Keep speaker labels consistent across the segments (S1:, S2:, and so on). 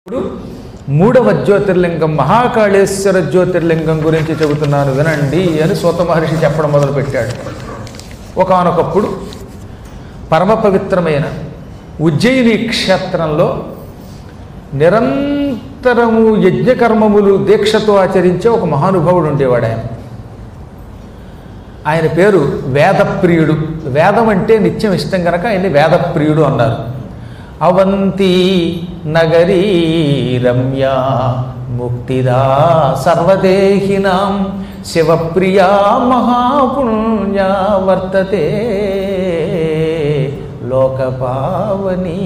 S1: మూడవ జ్యోతిర్లింగం మహాకాళేశ్వర జ్యోతిర్లింగం గురించి చెబుతున్నాను వినండి అని సూత మహర్షి చెప్పడం మొదలుపెట్టాడు ఒకానొకప్పుడు పరమ పవిత్రమైన ఉజ్జయిని క్షేత్రంలో నిరంతరము యజ్ఞకర్మములు దీక్షతో ఆచరించే ఒక మహానుభావుడు ఉండేవాడు ఆయన ఆయన పేరు వేదప్రియుడు వేదం అంటే నిత్యం ఇష్టం కనుక ఆయన్ని వేదప్రియుడు అన్నారు అవంతి నగరీ రమ్య ముక్తిదా సర్వదేహినాం శివప్రియా మహాపుణ్య వర్తతే లోకపావని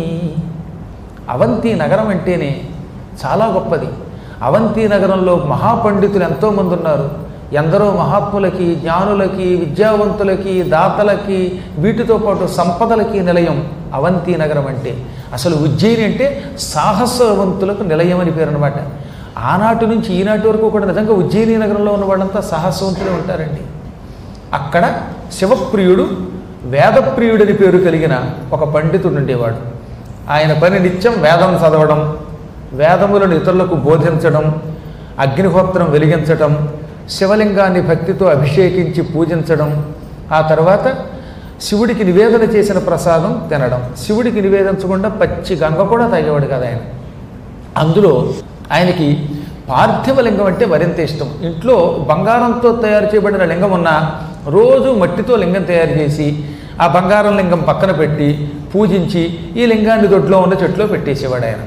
S1: అవంతి నగరం అంటేనే చాలా గొప్పది అవంతి నగరంలో మహాపండితులు ఎంతోమంది ఉన్నారు ఎందరో మహాత్ములకి జ్ఞానులకి విద్యావంతులకి దాతలకి వీటితో పాటు సంపదలకి నిలయం అవంతి నగరం అంటే అసలు ఉజ్జయిని అంటే సాహసవంతులకు నిలయం అని పేరు అనమాట ఆనాటి నుంచి ఈనాటి వరకు కూడా నిజంగా ఉజ్జయిని నగరంలో ఉన్న వాళ్ళంతా సాహసవంతులే ఉంటారండి అక్కడ శివప్రియుడు వేదప్రియుడని పేరు కలిగిన ఒక పండితుడు ఉండేవాడు ఆయన పని నిత్యం వేదం చదవడం వేదములను ఇతరులకు బోధించడం అగ్నిహోత్రం వెలిగించడం శివలింగాన్ని భక్తితో అభిషేకించి పూజించడం ఆ తర్వాత శివుడికి నివేదన చేసిన ప్రసాదం తినడం శివుడికి నివేదించకుండా పచ్చి గంగ కూడా తాగేవాడు కదా ఆయన అందులో ఆయనకి పార్థివ లింగం అంటే మరింత ఇష్టం ఇంట్లో బంగారంతో తయారు చేయబడిన లింగం ఉన్న రోజు మట్టితో లింగం తయారు చేసి ఆ బంగారం లింగం పక్కన పెట్టి పూజించి ఈ లింగాన్ని దొడ్లో ఉన్న చెట్లో పెట్టేసేవాడు ఆయన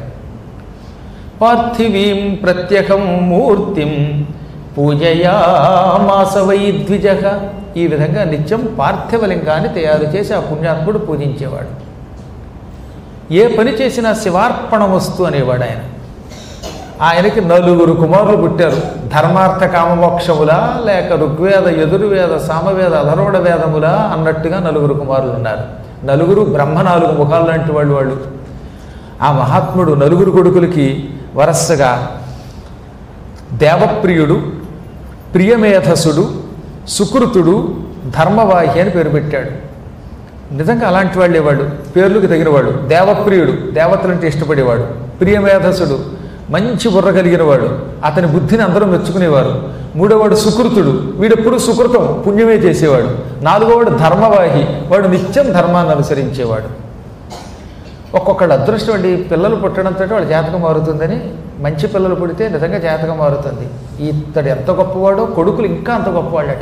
S1: పార్థివీం ప్రత్యకం మూర్తిం పూజయామాస వై ద్విజ ఈ విధంగా నిత్యం పార్థివ లింగాన్ని తయారు చేసి ఆ పుణ్యాత్ముడు పూజించేవాడు ఏ పని చేసినా శివార్పణ వస్తు అనేవాడు ఆయన ఆయనకి నలుగురు కుమారులు పుట్టారు ధర్మార్థ కామమోక్షములా లేక ఋగ్వేద యజుర్వేద సామవేద అధర్వణ వేదములా అన్నట్టుగా నలుగురు కుమారులు ఉన్నారు నలుగురు బ్రహ్మ నాలుగు ముఖాలు లాంటి వాళ్ళు వాళ్ళు ఆ మహాత్ముడు నలుగురు కొడుకులకి వరసగా దేవప్రియుడు ప్రియమేధసుడు సుకృతుడు ధర్మవాహి అని పేరు పెట్టాడు నిజంగా అలాంటి వాళ్ళే వాడు పేర్లకు తగినవాడు దేవప్రియుడు దేవతలంటే ఇష్టపడేవాడు ప్రియమేధసుడు మంచి బుర్ర కలిగిన వాడు అతని బుద్ధిని అందరూ మెచ్చుకునేవారు మూడోవాడు సుకృతుడు వీడెప్పుడు సుకృతం పుణ్యమే చేసేవాడు నాలుగోవాడు ధర్మవాహి వాడు నిత్యం ధర్మాన్ని అనుసరించేవాడు ఒక్కొక్కళ్ళ అదృష్టం అండి పిల్లలు పుట్టడంతో వాళ్ళ జాతకం మారుతుందని మంచి పిల్లలు పుడితే నిజంగా జాతకం మారుతుంది ఇతడు ఎంత గొప్పవాడో కొడుకులు ఇంకా అంత గొప్పవాళ్ళట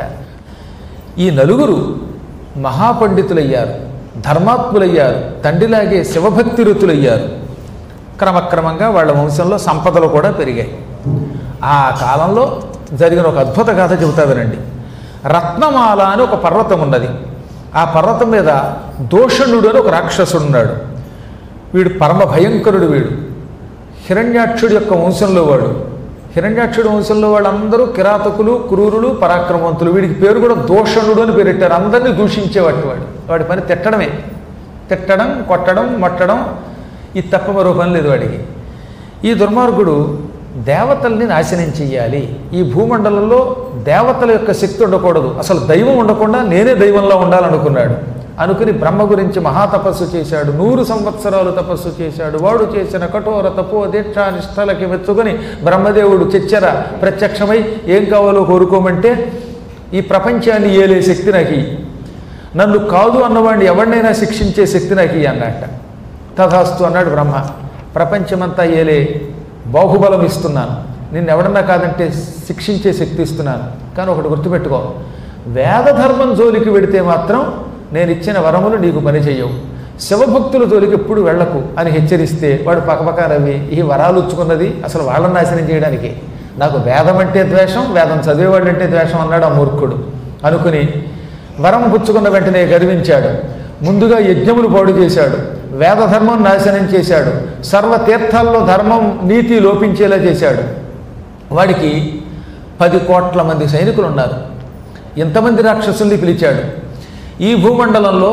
S1: ఈ నలుగురు మహాపండితులయ్యారు ధర్మాత్ములయ్యారు తండ్రిలాగే శివభక్తి రుతులయ్యారు క్రమక్రమంగా వాళ్ళ వంశంలో సంపదలు కూడా పెరిగాయి ఆ కాలంలో జరిగిన ఒక అద్భుత కథ చెబుతా వినండి రత్నమాల అని ఒక పర్వతం ఉన్నది ఆ పర్వతం మీద దోషణుడు అని ఒక రాక్షసుడు ఉన్నాడు వీడు పరమ భయంకరుడు వీడు హిరణ్యాక్షుడి యొక్క వంశంలో వాడు హిరణ్యాక్షుడి వంశంలో వాళ్ళందరూ కిరాతకులు క్రూరులు పరాక్రమవంతులు వీడికి పేరు కూడా దోషణుడు అని పేరెట్టారు అందరినీ దూషించేవాటి వాడు వాడి పని తిట్టడమే తిట్టడం కొట్టడం మట్టడం ఇది తప్ప మరో పని లేదు వాడికి ఈ దుర్మార్గుడు దేవతల్ని నాశనం చెయ్యాలి ఈ భూమండలంలో దేవతల యొక్క శక్తి ఉండకూడదు అసలు దైవం ఉండకుండా నేనే దైవంలో ఉండాలనుకున్నాడు అనుకుని బ్రహ్మ గురించి మహాతపస్సు చేశాడు నూరు సంవత్సరాలు తపస్సు చేశాడు వాడు చేసిన కఠోర తపో దీక్షా నిష్టలకి మెచ్చుకొని బ్రహ్మదేవుడు చెచ్చర ప్రత్యక్షమై ఏం కావాలో కోరుకోమంటే ఈ ప్రపంచాన్ని ఏలే శక్తి నాకు ఇయ్యి. నన్ను కాదు అన్నవాడిని ఎవరినైనా శిక్షించే శక్తి నాకు ఇయ్యి అన్నట్ట తథాస్తు అన్నాడు బ్రహ్మ ప్రపంచమంతా ఏలే బాహుబలం ఇస్తున్నాను నిన్ను ఎవడన్నా కాదంటే శిక్షించే శక్తి ఇస్తున్నాను కానీ ఒకటి గుర్తుపెట్టుకో వేదధర్మం జోలికి వెడితే మాత్రం నేను ఇచ్చిన వరములు నీకు పని చెయ్యవు శివభక్తుల జోలికి ఎప్పుడు వెళ్ళకు అని హెచ్చరిస్తే వాడు పక్కపక్క రవి ఈ వరాలు ఉచ్చుకున్నది అసలు వాళ్ళని నాశనం చేయడానికి నాకు వేదం అంటే ద్వేషం వేదం చదివేవాళ్ళు అంటే ద్వేషం అన్నాడు ఆ మూర్ఖుడు అనుకుని వరం పుచ్చుకున్న వెంటనే గర్వించాడు ముందుగా యజ్ఞములు పాడు చేశాడు వేదధర్మం నాశనం చేశాడు సర్వ తీర్థాల్లో ధర్మం నీతి లోపించేలా చేశాడు వాడికి పది కోట్ల మంది సైనికులు ఉన్నారు ఎంతమంది రాక్షసుల్ని పిలిచాడు ఈ భూమండలంలో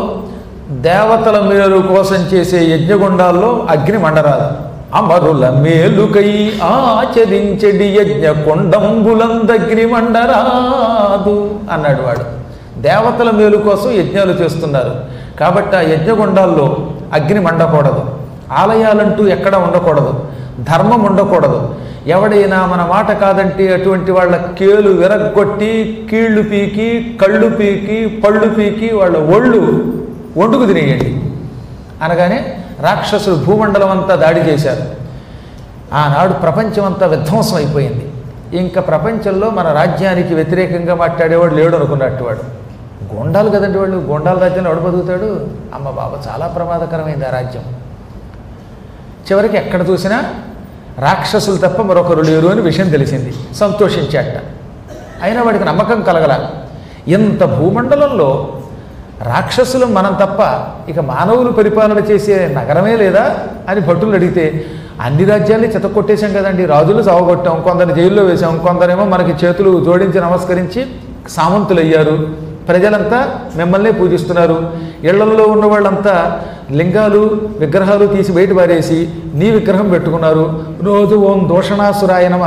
S1: దేవతల మేలు కోసం చేసే యజ్ఞగుండాల్లో అగ్ని మండరాదు అమరుల మేలుకై ఆచరించెడి యజ్ఞ కొండంబులందగ్ని మండరాదు అన్నాడు వాడు దేవతల మేలు కోసం యజ్ఞాలు చేస్తున్నారు కాబట్టి ఆ యజ్ఞగుండాల్లో అగ్ని మండకూడదు ఆలయాలంటూ ఎక్కడ ఉండకూడదు ధర్మం ఉండకూడదు ఎవడైనా మన మాట కాదంటే అటువంటి వాళ్ళ కేలు విరగ్గొట్టి కీళ్లు పీకి కళ్ళు పీకి పళ్ళు పీకి వాళ్ళ ఒళ్ళు వండుకు తినేయండి అనగానే రాక్షసులు భూమండలం అంతా దాడి చేశారు ఆనాడు ప్రపంచం అంతా విధ్వంసం అయిపోయింది ఇంకా ప్రపంచంలో మన రాజ్యానికి వ్యతిరేకంగా మాట్లాడేవాడు లేడు అనుకున్నట్టు వాడు గోండాలు కదండి వాళ్ళు గోండాల రాజ్యంలో ఎవడు బతుకుతాడు అమ్మ బాబా చాలా ప్రమాదకరమైంది ఆ రాజ్యం చివరికి ఎక్కడ చూసినా రాక్షసులు తప్ప మరొకరు లేరు అని విషయం తెలిసింది సంతోషించాట అయినా వాడికి నమ్మకం కలగల ఇంత భూమండలంలో రాక్షసులు మనం తప్ప ఇక మానవులు పరిపాలన చేసే నగరమే లేదా అని భటులు అడిగితే అన్ని రాజ్యాల్ని చితక్కొట్టేశాం కదండి రాజులు సావగొట్టాం కొందరు జైల్లో వేశాం కొందరేమో మనకి చేతులు జోడించి నమస్కరించి సామంతులు అయ్యారు ప్రజలంతా మిమ్మల్నే పూజిస్తున్నారు ఇళ్లలో ఉన్న వాళ్ళంతా లింగాలు విగ్రహాలు తీసి బయట పారేసి నీ విగ్రహం పెట్టుకున్నారు రోజు ఓం దోషణాసురాయ నమ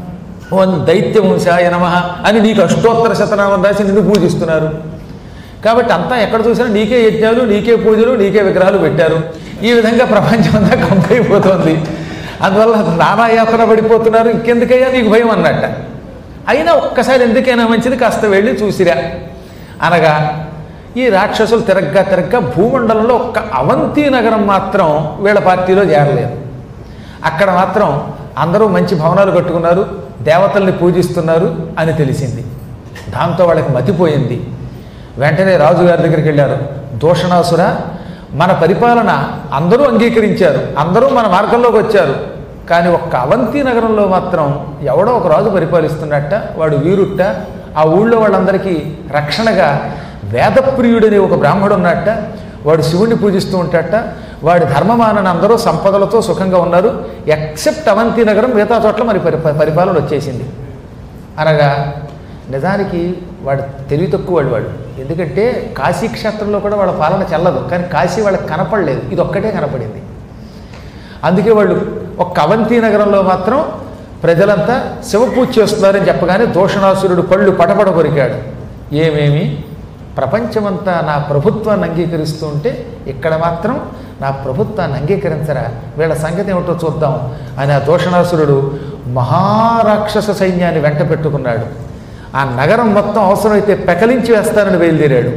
S1: ఓం దైత్యవంశాయ నమ అని నీకు అష్టోత్తర శతనామం రాసి నిన్ను పూజిస్తున్నారు కాబట్టి అంతా ఎక్కడ చూసినా నీకే యజ్ఞాలు నీకే పూజలు నీకే విగ్రహాలు పెట్టారు ఈ విధంగా ప్రపంచం అంతా కంపైపోతుంది అందువల్ల నానాయాత్ర పడిపోతున్నారు ఇంకెందుకయ్యా నీకు భయం అన్నట్ట అయినా ఒక్కసారి ఎందుకైనా మంచిది కాస్త వెళ్ళి చూసిరా అనగా ఈ రాక్షసులు తిరగ్గా తిరగ్గా భూమండలంలో ఒక్క అవంతి నగరం మాత్రం వీళ్ళ పార్టీలో చేరలేదు అక్కడ మాత్రం అందరూ మంచి భవనాలు కట్టుకున్నారు దేవతల్ని పూజిస్తున్నారు అని తెలిసింది దాంతో వాళ్ళకి మతిపోయింది వెంటనే రాజుగారి దగ్గరికి వెళ్ళారు దూషణాసుర మన పరిపాలన అందరూ అంగీకరించారు అందరూ మన మార్గంలోకి వచ్చారు కానీ ఒక్క అవంతి నగరంలో మాత్రం ఎవడో ఒక రాజు పరిపాలిస్తున్నట్ట వాడు వీరుట్ట ఆ ఊళ్ళో వాళ్ళందరికీ రక్షణగా వేదప్రియుడని ఒక బ్రాహ్మడు ఉన్నట్ట వాడు శివుణ్ణి పూజిస్తూ ఉంటాట వాడి ధర్మమానని అందరూ సంపదలతో సుఖంగా ఉన్నారు ఎక్సెప్ట్ అవంతి నగరం మిగతా చోట్ల మరి పరి పరిపాలన వచ్చేసింది అనగా నిజానికి వాడు తెలివి తక్కువ వాడు వాడు ఎందుకంటే కాశీ క్షేత్రంలో కూడా వాళ్ళ పాలన చెల్లదు కానీ కాశీ వాళ్ళకి కనపడలేదు ఇది ఒక్కటే కనపడింది అందుకే వాళ్ళు ఒక్క అవంతి నగరంలో మాత్రం ప్రజలంతా శివపూజ చేస్తున్నారని చెప్పగానే దోషణాసురుడు పళ్ళు పటపట కొరికాడు ఏమేమి ప్రపంచమంతా నా ప్రభుత్వాన్ని అంగీకరిస్తూ ఉంటే ఇక్కడ మాత్రం నా ప్రభుత్వాన్ని అంగీకరించరా వీళ్ళ సంగతి ఏమిటో చూద్దాం అని ఆ దోషణాసురుడు మహారాక్షస సైన్యాన్ని వెంట పెట్టుకున్నాడు ఆ నగరం మొత్తం అవసరమైతే పెకలించి వేస్తానని బయలుదేరాడు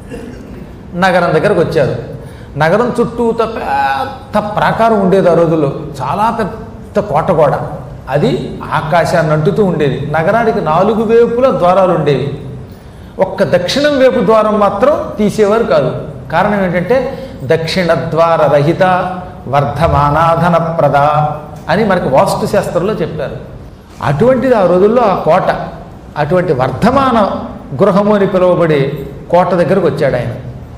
S1: నగరం దగ్గరకు వచ్చారు నగరం చుట్టూత పెద్ద ప్రాకారం ఉండేది ఆ రోజుల్లో చాలా పెద్ద కోట గోడ అది ఆకాశాన్ని అంటుతూ ఉండేది నగరానికి నాలుగు వైపుల ద్వారాలు ఉండేవి ఒక్క దక్షిణం వైపు ద్వారం మాత్రం తీసేవారు కాదు కారణం ఏంటంటే దక్షిణ ద్వార రహిత వర్ధమానాధన ప్రద అని మనకి వాస్తు శాస్త్రంలో చెప్పారు అటువంటిది ఆ రోజుల్లో ఆ కోట అటువంటి వర్ధమాన గృహము అని పిలువబడే కోట దగ్గరకు వచ్చాడు ఆయన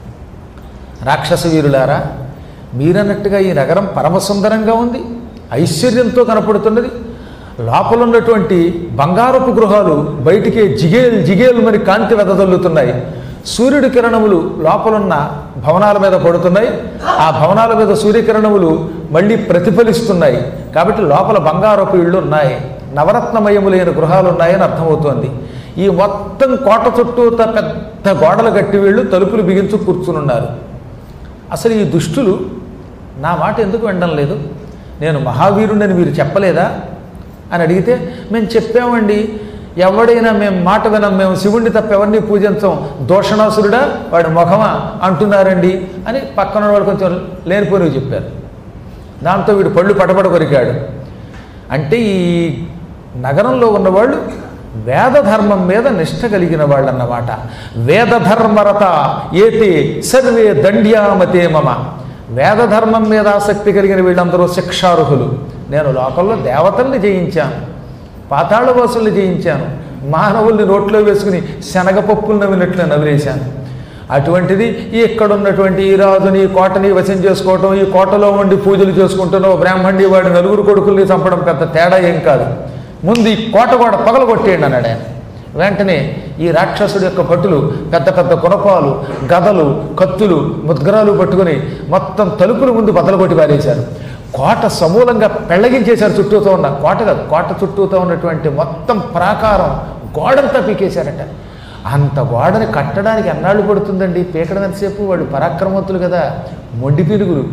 S1: రాక్షస వీరులారా మీరన్నట్టుగా ఈ నగరం పరమసుందరంగా ఉంది ఐశ్వర్యంతో కనపడుతున్నది లోపల ఉన్నటువంటి బంగారపు గృహాలు బయటికి జిగేల్ జిగేల్ మరి కాంతి వెదజల్లుతున్నాయి సూర్యుడి కిరణములు లోపలున్న భవనాల మీద పడుతున్నాయి ఆ భవనాల మీద సూర్యకిరణములు మళ్ళీ ప్రతిఫలిస్తున్నాయి కాబట్టి లోపల బంగారపు ఇళ్ళు ఉన్నాయి నవరత్నమయములైన గృహాలు ఉన్నాయని అర్థమవుతోంది ఈ మొత్తం కోట చుట్టూత పెద్ద గోడలు కట్టి వీళ్ళు తలుపులు బిగించు కూర్చునున్నారు అసలు ఈ దుష్టులు నా మాట ఎందుకు వినడం లేదు నేను మహావీరుడని మీరు చెప్పలేదా అని అడిగితే మేము చెప్పామండి ఎవడైనా మేము మాట వినం మేము శివుణ్ణి తప్ప ఎవరిని పూజించం దోషణాసురుడా వాడి ముఖమా అంటున్నారండి అని పక్కన వాడు కొంచెం లేనిపోనివి చెప్పారు దాంతో వీడు పళ్ళు పటపట కొరికాడు అంటే ఈ నగరంలో ఉన్నవాళ్ళు వేదధర్మం మీద నిష్ట కలిగిన వాళ్ళు అన్నమాట వేదధర్మరత ఏతే సర్వే దండ్యామతే మమ వేదధర్మం మీద ఆసక్తి కలిగిన వీళ్ళందరూ శిక్షార్హులు నేను లోకంలో దేవతల్ని జయించాను పాతాళవాసుల్ని జయించాను మానవుల్ని నోట్లో వేసుకుని శనగపప్పులు నవ్వినట్లు నవ్వేశాను అటువంటిది ఈ ఇక్కడున్నటువంటి ఈ రాజుని ఈ కోటని వశం చేసుకోవటం ఈ కోటలో ఉండి పూజలు చేసుకుంటున్న ఓ బ్రాహ్మణి వాడి నలుగురు కొడుకుల్ని చంపడం పెద్ద తేడా ఏం కాదు ముందు ఈ కోట కూడా పగలగొట్టేయండి అన్నాడు ఆయన వెంటనే ఈ రాక్షసుడి యొక్క భటులు పెద్ద పెద్ద గుణపాలు గదలు కత్తులు ముద్గరాలు పట్టుకుని మొత్తం తలుపుల ముందు బదలగొట్టి పారేశారు కోట సమూలంగా పెళ్ళగించేశారు చుట్టూతో ఉన్న కోట కాదు కోట చుట్టూతో ఉన్నటువంటి మొత్తం ప్రాకారం గోడంతా పీకేశారట అంత గోడని కట్టడానికి ఎన్నాళ్ళు పడుతుందండి పీకడం ఎంతసేపు వాళ్ళు పరాక్రమవంతులు కదా మొండి పీనుగులు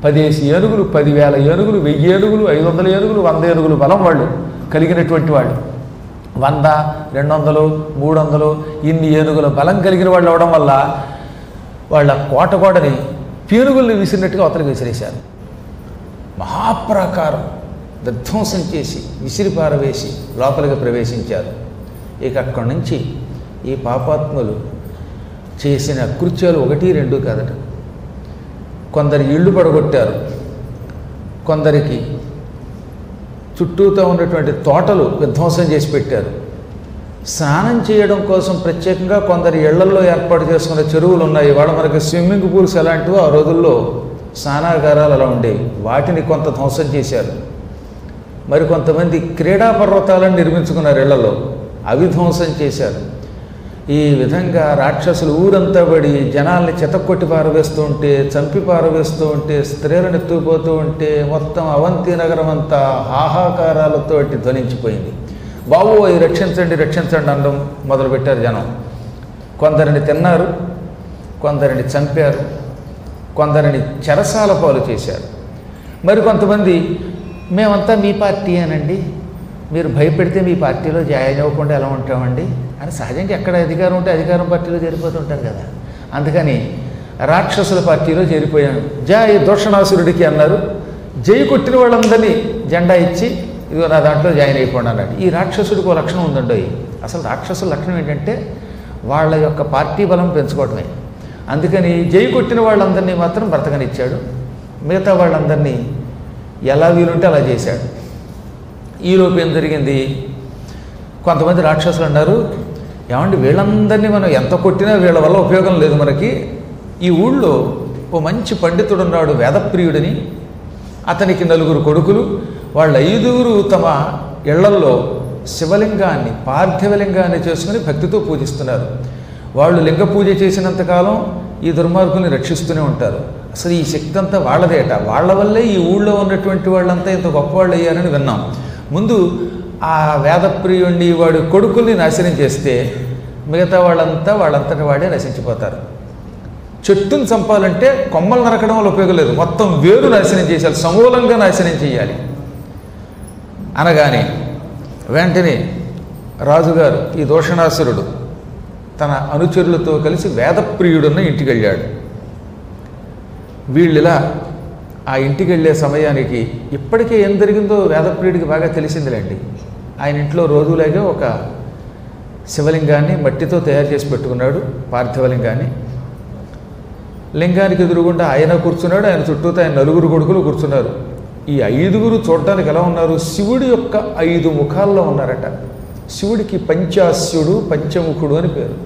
S1: పదేసి ఏనుగులు పదివేల ఏనుగులు వెయ్యి ఏనుగులు ఐదు వందల ఏనుగులు వంద ఏనుగులు బలం వాళ్ళు కలిగినటువంటి వాళ్ళు వంద రెండు వందలు మూడు వందలు ఇన్ని ఏనుగుల బలం కలిగిన వాళ్ళు అవడం వల్ల వాళ్ళ కోట గోడని పీనుగుల్ని విసిరినట్టుగా అవతలకి విసిరేశారు మహాప్రాకారం విధ్వంసం చేసి విసిరి పారవేసి లోపలికి ప్రవేశించారు ఇక అక్కడి నుంచి ఈ పాపాత్ములు చేసిన కృత్యాలు ఒకటి రెండు కాదట కొందరి ఇళ్ళు పడగొట్టారు కొందరికి చుట్టూతో ఉన్నటువంటి తోటలు విధ్వంసం చేసి పెట్టారు స్నానం చేయడం కోసం ప్రత్యేకంగా కొందరి ఇళ్లలో ఏర్పాటు చేసుకున్న చెరువులు ఉన్నాయి ఇవాళ మనకి స్విమ్మింగ్ పూల్స్ ఎలాంటివో ఆ రోజుల్లో స్నానాగారాలు అలా ఉండేవి వాటిని కొంత ధ్వంసం చేశారు మరి కొంతమంది క్రీడా పర్వతాలను నిర్మించుకున్నారు ఇళ్లలో అవి ధ్వంసం చేశారు ఈ విధంగా రాక్షసులు ఊరంతా పడి జనాల్ని చెతక్కొట్టి పారవేస్తూ ఉంటే చంపి పారవేస్తూ ఉంటే స్త్రీలను ఎత్తుకుపోతూ ఉంటే మొత్తం అవంతి నగరం అంతా హాహాకారాలతోటి ధ్వనించిపోయింది బాబు అవి రక్షించండి రక్షించండి అనడం మొదలుపెట్టారు జనం కొందరిని తిన్నారు కొందరిని చంపారు కొందరిని చెరసాల పాలు చేశారు మరి కొంతమంది మేమంతా మీ పార్టీ అనండి మీరు భయపెడితే మీ పార్టీలో జాయిన్ అవ్వకుండా ఎలా ఉంటామండి అని సహజంగా ఎక్కడ అధికారం ఉంటే అధికారం పార్టీలో చేరిపోతుంటారు కదా అందుకని రాక్షసుల పార్టీలో చేరిపోయాను జయ దోషణాసురుడికి అన్నారు జై కొట్టిన వాళ్ళందరినీ జెండా ఇచ్చి ఇదిగో నా దాంట్లో జాయిన్ అయిపోండి అన్నాడు ఈ రాక్షసుడికి ఒక లక్షణం ఉందండి అసలు రాక్షసుల లక్షణం ఏంటంటే వాళ్ళ యొక్క పార్టీ బలం పెంచుకోవటమే అందుకని జై కొట్టిన వాళ్ళందరినీ మాత్రం బ్రతకనిచ్చాడు మిగతా వాళ్ళందరినీ ఎలా వీలుంటే అలా చేశాడు ఈలోపు ఏం జరిగింది కొంతమంది రాక్షసులు అన్నారు ఏమండి వీళ్ళందరినీ మనం ఎంత కొట్టినా వీళ్ళ వల్ల ఉపయోగం లేదు మనకి ఈ ఊళ్ళో ఓ మంచి పండితుడు ఉన్నాడు వేదప్రియుడని అతనికి నలుగురు కొడుకులు వాళ్ళ ఐదుగురు తమ ఇళ్లల్లో శివలింగాన్ని పార్థివలింగాన్ని చేసుకుని భక్తితో పూజిస్తున్నారు వాళ్ళు లింగ పూజ చేసినంతకాలం ఈ దుర్మార్గుల్ని రక్షిస్తూనే ఉంటారు అసలు ఈ శక్తి అంతా వాళ్ళదేట వాళ్ళ వల్లే ఈ ఊళ్ళో ఉన్నటువంటి వాళ్ళంతా ఇంత గొప్పవాళ్ళు అయ్యారని విన్నాం ముందు ఆ వేదప్రియుణ్ణి వాడి కొడుకుల్ని నాశనం చేస్తే మిగతా వాళ్ళంతా వాళ్ళంతటి వాడే నశించిపోతారు చెట్టును చంపాలంటే కొమ్మలు నరకడం వల్ల ఉపయోగం లేదు మొత్తం వేరు నాశనం చేయాలి సమూలంగా నాశనం చేయాలి అనగానే వెంటనే రాజుగారు ఈ దోషణాసురుడు తన అనుచరులతో కలిసి వేదప్రియుడున్న ఇంటికి వెళ్ళాడు వీళ్ళిలా ఆ ఇంటికి వెళ్ళే సమయానికి ఇప్పటికే ఏం జరిగిందో వేదప్రియుడికి బాగా తెలిసిందిలేండి ఆయన ఇంట్లో రోజులాగే ఒక శివలింగాన్ని మట్టితో తయారు చేసి పెట్టుకున్నాడు పార్థివలింగాన్ని లింగానికి ఎదురుగుండా ఆయన కూర్చున్నాడు ఆయన చుట్టూతో ఆయన నలుగురు కొడుకులు కూర్చున్నారు ఈ ఐదుగురు చూడటానికి ఎలా ఉన్నారు శివుడి యొక్క ఐదు ముఖాల్లో ఉన్నారట శివుడికి పంచాస్యుడు పంచముఖుడు అని పేరు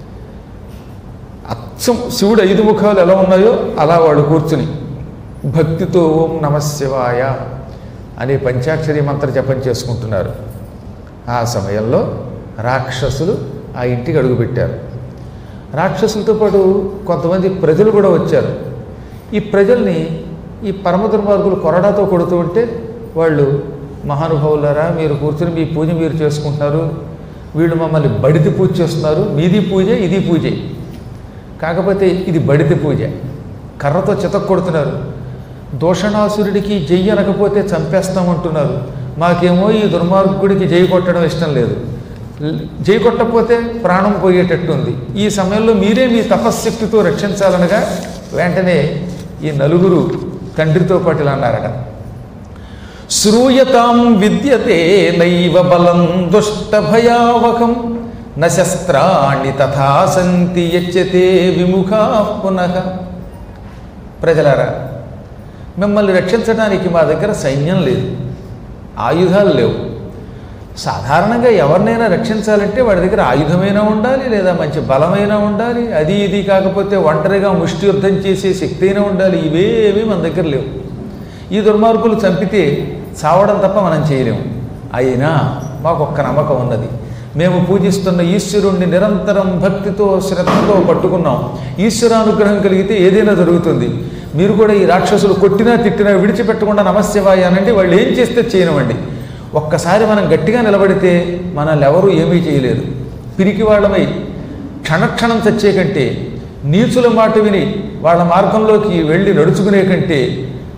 S1: అచ్చం శివుడు ఐదు ముఖాలు ఎలా ఉన్నాయో అలా వాళ్ళు కూర్చుని భక్తితో ఓం నమ శివాయ అనే పంచాక్షరి మంత్ర జపం చేసుకుంటున్నారు ఆ సమయంలో రాక్షసులు ఆ ఇంటికి అడుగుపెట్టారు రాక్షసులతో పాటు కొంతమంది ప్రజలు కూడా వచ్చారు ఈ ప్రజల్ని ఈ పరమ దుర్మార్గులు కొరడాతో కొడుతూ ఉంటే వాళ్ళు మహానుభావులారా మీరు కూర్చుని మీ పూజ మీరు చేసుకుంటున్నారు వీళ్ళు మమ్మల్ని బడితి పూజ చేస్తున్నారు మీది పూజే ఇది పూజే కాకపోతే ఇది బడితి పూజ కర్రతో చితక్ కొడుతున్నారు దోషణాసురుడికి జై అనకపోతే చంపేస్తామంటున్నారు మాకేమో ఈ దుర్మార్గుడికి జై కొట్టడం ఇష్టం లేదు జై కొట్టకపోతే ప్రాణం పోయేటట్టుంది ఈ సమయంలో మీరే మీ తపశ్శక్తితో రక్షించాలనగా వెంటనే ఈ నలుగురు తండ్రితో పాటు ఇలా అన్నారట శ్రూయతాం విద్యతే నైవ బలం దుష్ట భయావహం న శస్త్రాణి తథా సంతి యచ్చతే విముఖా పునః ప్రజలారా మిమ్మల్ని రక్షించడానికి మా దగ్గర సైన్యం లేదు ఆయుధాలు లేవు సాధారణంగా ఎవరినైనా రక్షించాలంటే వాడి దగ్గర ఆయుధమైనా ఉండాలి లేదా మంచి బలమైనా ఉండాలి అది ఇది కాకపోతే ఒంటరిగా ముష్టి యుద్ధం చేసే శక్తి అయినా ఉండాలి ఇవేమీ మన దగ్గర లేవు ఈ దుర్మార్గులు చంపితే చావడం తప్ప మనం చేయలేము అయినా మాకు ఒక్క నమ్మకం ఉన్నది మేము పూజిస్తున్న ఈశ్వరుణ్ణి నిరంతరం భక్తితో శ్రద్ధతో పట్టుకున్నాం ఈశ్వరానుగ్రహం కలిగితే ఏదైనా జరుగుతుంది మీరు కూడా ఈ రాక్షసులు కొట్టినా తిట్టినా విడిచిపెట్టకుండా నమస్యవాయ అనండి వాళ్ళు ఏం చేస్తే చేయనివ్వండి ఒక్కసారి మనం గట్టిగా నిలబడితే మనల్ని ఎవరూ ఏమీ చేయలేరు పిరికి వాళ్ళమై క్షణక్షణం చచ్చే కంటే నీచుల మాట విని వాళ్ళ మార్గంలోకి వెళ్ళి నడుచుకునే కంటే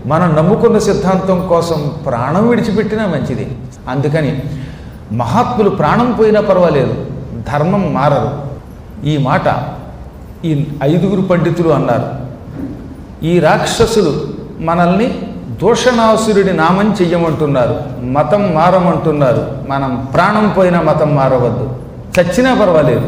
S1: మనం నమ్ముకున్న సిద్ధాంతం కోసం ప్రాణం విడిచిపెట్టినా మంచిది అందుకని మహాత్ములు ప్రాణం పోయినా పర్వాలేదు ధర్మం మారరు ఈ మాట ఈ ఐదుగురు పండితులు అన్నారు ఈ రాక్షసులు మనల్ని దూషణాసురుడి నామం చెయ్యమంటున్నారు మతం మారమంటున్నారు మనం ప్రాణం పోయినా మతం మారవద్దు చచ్చినా పర్వాలేదు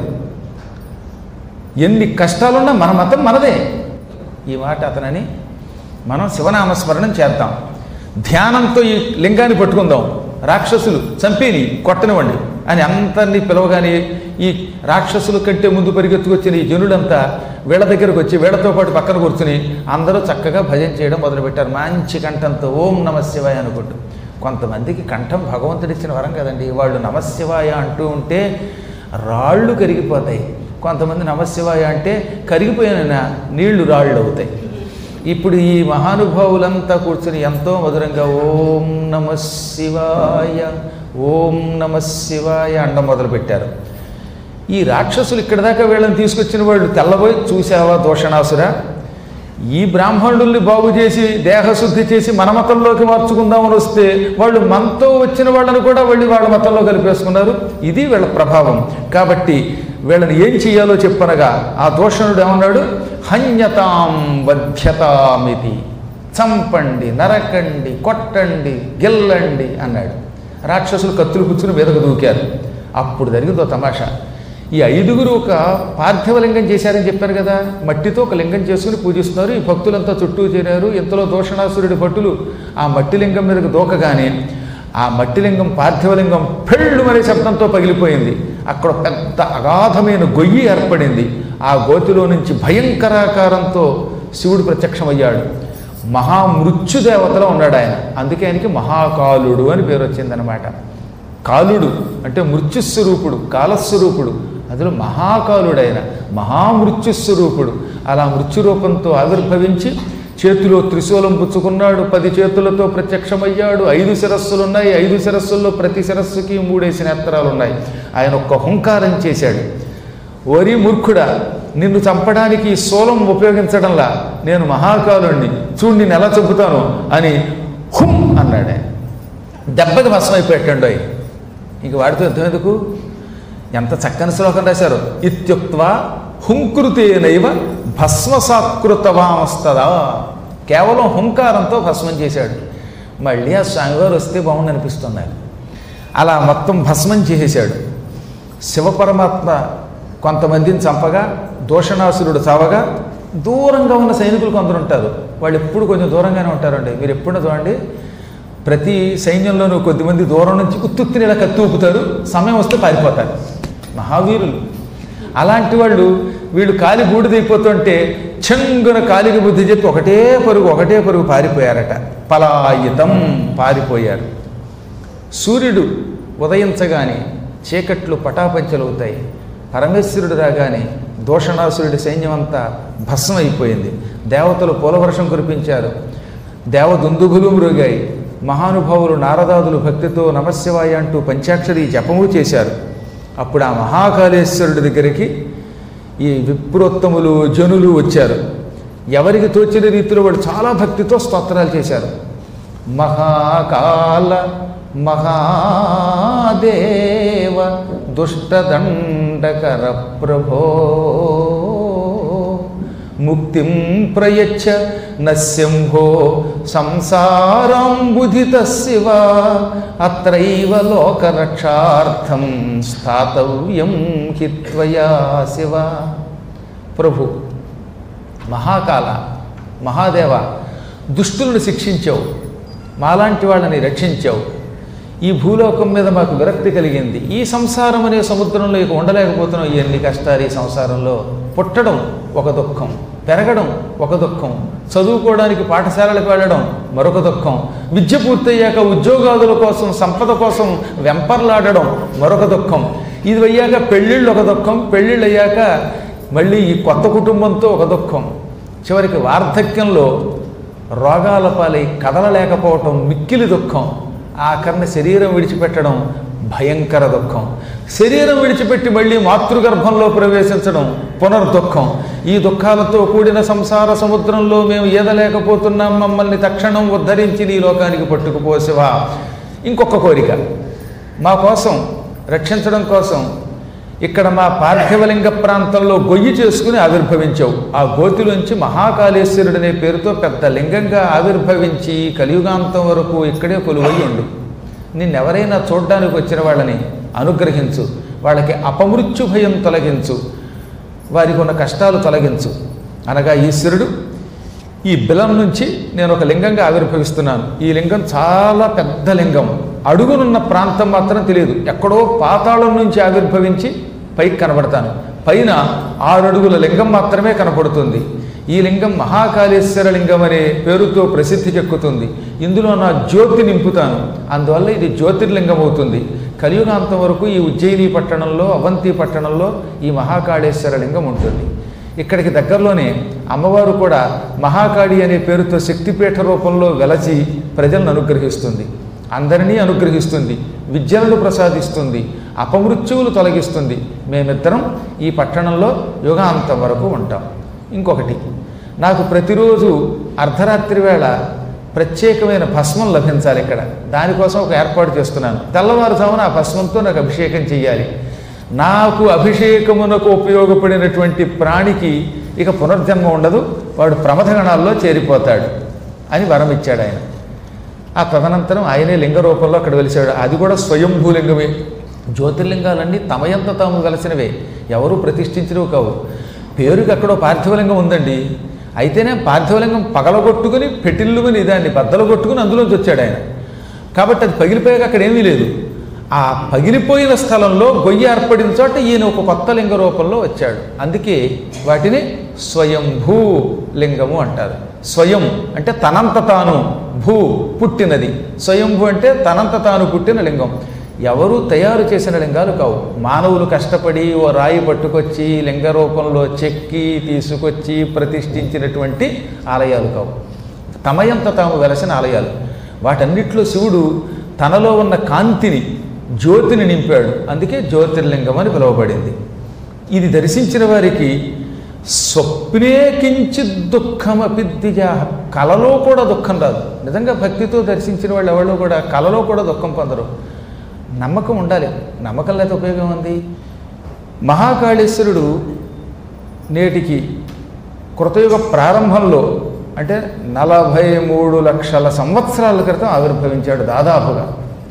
S1: ఎన్ని కష్టాలున్నా మన మతం మనదే ఈ మాట అతనని మనం శివనామస్మరణం చేద్దాం ధ్యానంతో ఈ లింగాన్ని పట్టుకుందాం రాక్షసులు చంపేని కొట్టనివ్వండి అని అందరినీ పిలవగానే ఈ రాక్షసుల కంటే ముందు పరిగెత్తుకొచ్చిన ఈ జనులంతా వీళ్ళ దగ్గరకు వచ్చి వీళ్ళతో పాటు పక్కన కూర్చుని అందరూ చక్కగా భజన చేయడం మొదలుపెట్టారు మంచి కంఠంతో ఓం నమ శివాయ అనుకుంటూ కొంతమందికి కంఠం భగవంతుడిచ్చిన వరం కదండి వాళ్ళు నమశివాయ అంటూ ఉంటే రాళ్ళు కరిగిపోతాయి కొంతమంది నమశివాయ అంటే కరిగిపోయిన నీళ్లు రాళ్ళు అవుతాయి ఇప్పుడు ఈ మహానుభావులంతా కూర్చుని ఎంతో మధురంగా ఓం నమ శివాయ ఓం నమ శివాయ అండం మొదలుపెట్టారు ఈ రాక్షసులు ఇక్కడ దాకా వీళ్ళని తీసుకొచ్చిన వాళ్ళు తెల్లబోయి చూసావా దోషణాసురా ఈ బ్రాహ్మణుల్ని బాగు చేసి దేహశుద్ధి చేసి మన మతంలోకి మార్చుకుందామని వస్తే వాళ్ళు మనతో వచ్చిన వాళ్ళని కూడా వెళ్ళి వాళ్ళ మతంలో కలిపేసుకున్నారు ఇది వీళ్ళ ప్రభావం కాబట్టి వీళ్ళని ఏం చెయ్యాలో చెప్పనగా ఆ దోషణుడు ఏమన్నాడు హన్యతాం వధ్యతామితి చంపండి నరకండి కొట్టండి గెల్లండి అన్నాడు రాక్షసులు కత్తులు పుచ్చుని మీదకు దూకారు అప్పుడు జరిగిందో తమాషా ఈ ఐదుగురు ఒక పార్థివ లింగం చేశారని చెప్పారు కదా మట్టితో ఒక లింగం చేసుకుని పూజిస్తున్నారు ఈ భక్తులంతా చుట్టూ చేరారు ఇంతలో దోషణాసురుడి భట్టులు ఆ మట్టి లింగం మీదకు దూకగానే ఆ మట్టి లింగం పార్థివలింగం పెళ్ళు అనే శబ్దంతో పగిలిపోయింది అక్కడ పెద్ద అగాధమైన గొయ్యి ఏర్పడింది ఆ గోతిలో నుంచి భయంకరాకారంతో శివుడు ప్రత్యక్షమయ్యాడు మహామృత్యుదేవతలో ఉన్నాడు ఆయన అందుకే ఆయనకి మహాకాలుడు అని పేరు వచ్చిందనమాట కాలుడు అంటే మృత్యుస్వరూపుడు కాలస్వరూపుడు అందులో మహాకాలుడు ఆయన మహామృత్యుస్వరూపుడు అలా మృత్యురూపంతో ఆవిర్భవించి చేతిలో త్రిశూలం పుచ్చుకున్నాడు పది చేతులతో ప్రత్యక్షమయ్యాడు ఐదు శిరస్సులు ఉన్నాయి ఐదు శిరస్సుల్లో ప్రతి శిరస్సుకి మూడేసి నేత్రాలు ఉన్నాయి ఆయన ఒక్క హుంకారం చేశాడు ఓరి మూర్ఖుడా నిన్ను చంపడానికి ఈ శూలం ఉపయోగించడంలా నేను మహాకాలుణ్ణి చూడు నేను ఎలా చంపుతాను అని హుం అన్నాడు ఆయన దెబ్బకి భస్మైపోయాడు అయి ఇంక వాడితో యుద్ధం ఎందుకు ఎంత చక్కని శ్లోకం రాశారు ఇత్యుక్త్వా హుంకృతేనైవ భస్మసాకృతవామస్తదా కేవలం హుంకారంతో భస్మం చేశాడు మళ్ళీ ఆ స్వామివారు వస్తే బాగుంది అనిపిస్తుంది నాకు అలా మొత్తం భస్మం చేసేశాడు శివపరమాత్మ కొంతమందిని చంపగా దోషణాసురుడు చావగా దూరంగా ఉన్న సైనికులు కొందరు ఉంటారు వాళ్ళు ఎప్పుడు కొంచెం దూరంగానే ఉంటారండి మీరు ఎప్పుడైనా చూడండి ప్రతి సైన్యంలోనూ కొద్దిమంది దూరం నుంచి ఉత్తుత్తిని ఇలా కత్తి ఊపుతారు సమయం వస్తే పారిపోతారు మహావీరులు అలాంటి వాళ్ళు వీళ్ళు కాలి బూడిదైపోతుంటే చెంగున కాలికి బుద్ధి చెప్పి ఒకటే పరుగు ఒకటే పరుగు పారిపోయారట పలాయితం పారిపోయారు సూర్యుడు ఉదయించగానే చీకట్లు పటాపంచలవుతాయి పరమేశ్వరుడు రాగానే దోషణాసురుడి సైన్యం అంతా భస్మం అయిపోయింది దేవతలు పూలవర్షం కురిపించారు దేవదుందుభులు మ్రోగాయి మహానుభావులు నారదాదులు భక్తితో నమశివాయ అంటూ పంచాక్షరి జపము చేశారు అప్పుడు ఆ మహాకాళేశ్వరుడి దగ్గరికి ఈ విప్రోత్తములు జనులు వచ్చారు ఎవరికి తోచిన రీతిలో వాడు చాలా భక్తితో స్తోత్రాలు చేశారు మహాకాల మహాదేవ దుష్టదండకర ప్రభో ముక్తిం ప్రయచ్చ నశంభో సంసారాంబుధిత శివ అత్రైవ లోకరక్షార్థం స్థాతవ్యం హిత్వయా శివ ప్రభు మహాకాల మహాదేవ దుష్టులను శిక్షించావు మాలాంటి వాళ్ళని రక్షించావు ఈ భూలోకం మీద మాకు విరక్తి కలిగింది ఈ సంసారం అనే సముద్రంలో ఇక ఉండలేకపోతున్నాం ఎన్ని కష్టాలు ఈ సంసారంలో పుట్టడం ఒక దుఃఖం పెరగడం ఒక దుఃఖం చదువుకోవడానికి పాఠశాలలకు వెళ్ళడం మరొక దుఃఖం విద్య పూర్తయ్యాక ఉద్యోగాదుల కోసం సంపద కోసం వెంపర్లాడడం మరొక దుఃఖం ఇది అయ్యాక పెళ్ళిళ్ళు ఒక దుఃఖం పెళ్ళిళ్ళు అయ్యాక మళ్ళీ ఈ కొత్త కుటుంబంతో ఒక దుఃఖం చివరికి వార్ధక్యంలో రోగాల పాలై కదలలేకపోవటం మిక్కిలి దుఃఖం ఆఖరిని శరీరం విడిచిపెట్టడం భయంకర దుఃఖం శరీరం విడిచిపెట్టి మళ్ళీ మాతృగర్భంలో ప్రవేశించడం పునర్దుఃఖం ఈ దుఃఖాలతో కూడిన సంసార సముద్రంలో మేము ఈదలేకపోతున్నాం మమ్మల్ని తక్షణం ఉద్ధరించి నీ లోకానికి పట్టుకుపోసివా ఇంకొక కోరిక మా కోసం రక్షించడం కోసం ఇక్కడ మా పార్థివలింగ ప్రాంతంలో గొయ్యి చేసుకుని ఆవిర్భవించావు ఆ గోతిలోంచి మహాకాళేశ్వరుడు అనే పేరుతో పెద్ద లింగంగా ఆవిర్భవించి కలియుగాంతం వరకు ఇక్కడే కొలువై ఉండు నిన్నెవరైనా చూడ్డానికి వచ్చిన వాళ్ళని అనుగ్రహించు వాళ్ళకి అపమృత్యు భయం తొలగించు వారికి ఉన్న కష్టాలు తొలగించు అనగా ఈశ్వరుడు ఈ బిలం నుంచి నేను ఒక లింగంగా ఆవిర్భవిస్తున్నాను ఈ లింగం చాలా పెద్ద లింగం అడుగునున్న ప్రాంతం మాత్రం తెలియదు ఎక్కడో పాతాళం నుంచి ఆవిర్భవించి పైకి కనబడతాను పైన ఆరు అడుగుల లింగం మాత్రమే కనపడుతుంది ఈ లింగం మహాకాళేశ్వర లింగం అనే పేరుతో ప్రసిద్ధి చెక్కుతుంది ఇందులో నా జ్యోతి నింపుతాను అందువల్ల ఇది జ్యోతిర్లింగం అవుతుంది కలియుగాంతం వరకు ఈ ఉజ్జయిని పట్టణంలో అవంతి పట్టణంలో ఈ మహాకాళేశ్వర లింగం ఉంటుంది ఇక్కడికి దగ్గరలోనే అమ్మవారు కూడా మహాకాళి అనే పేరుతో శక్తిపీఠ రూపంలో వెలచి ప్రజలను అనుగ్రహిస్తుంది అందరినీ అనుగ్రహిస్తుంది విద్యలను ప్రసాదిస్తుంది అపమృత్యువులు తొలగిస్తుంది మేమిద్దరం ఈ పట్టణంలో యుగాంతం వరకు ఉంటాం ఇంకొకటి నాకు ప్రతిరోజు అర్ధరాత్రి వేళ ప్రత్యేకమైన భస్మం లభించాలి ఇక్కడ దానికోసం ఒక ఏర్పాటు చేస్తున్నాను తెల్లవారుజామున ఆ భస్మంతో నాకు అభిషేకం చేయాలి నాకు అభిషేకమునకు ఉపయోగపడినటువంటి ప్రాణికి ఇక పునర్జన్మ ఉండదు వాడు ప్రమథగణాల్లో చేరిపోతాడు అని వరం ఇచ్చాడు ఆయన ఆ తదనంతరం ఆయనే లింగ రూపంలో అక్కడ వెలిసాడు అది కూడా స్వయంభూలింగమే జ్యోతిర్లింగాలన్నీ తమయంత తాము వెలసినవే ఎవరూ ప్రతిష్ఠించినవి కావు పేరుకి అక్కడో పార్థివలింగం ఉందండి అయితేనే పార్థివలింగం పగలగొట్టుకుని పెట్టిల్లుమని దాన్ని బద్దలు కొట్టుకుని అందులోంచి వచ్చాడు ఆయన కాబట్టి అది పగిలిపోయాక అక్కడ ఏమీ లేదు ఆ పగిలిపోయిన స్థలంలో గొయ్యి ఏర్పడిన చోట ఈయన ఒక కొత్త లింగ రూపంలో వచ్చాడు అందుకే వాటిని స్వయంభూ లింగము అంటారు స్వయం అంటే తనంత తాను భూ పుట్టినది స్వయంభూ అంటే తనంత తాను పుట్టిన లింగం ఎవరు తయారు చేసిన లింగాలు కావు మానవులు కష్టపడి ఓ రాయి పట్టుకొచ్చి లింగ రూపంలో చెక్కి తీసుకొచ్చి ప్రతిష్ఠించినటువంటి ఆలయాలు కావు తమయంత తాము వెలసిన ఆలయాలు వాటన్నిట్లో శివుడు తనలో ఉన్న కాంతిని జ్యోతిని నింపాడు అందుకే జ్యోతిర్లింగం అని పిలువబడింది ఇది దర్శించిన వారికి స్వప్నే కించిత్ దుఃఖమపి ద్విజా కలలో కూడా దుఃఖం రాదు నిజంగా భక్తితో దర్శించిన వాళ్ళు ఎవరు కూడా కలలో కూడా దుఃఖం పొందరు నమ్మకం ఉండాలి నమ్మకం లేకపోతే ఉపయోగం ఉంది మహాకాళేశ్వరుడు నేటికి కృతయుగ ప్రారంభంలో అంటే నలభై మూడు లక్షల సంవత్సరాల క్రితం ఆవిర్భవించాడు దాదాపుగా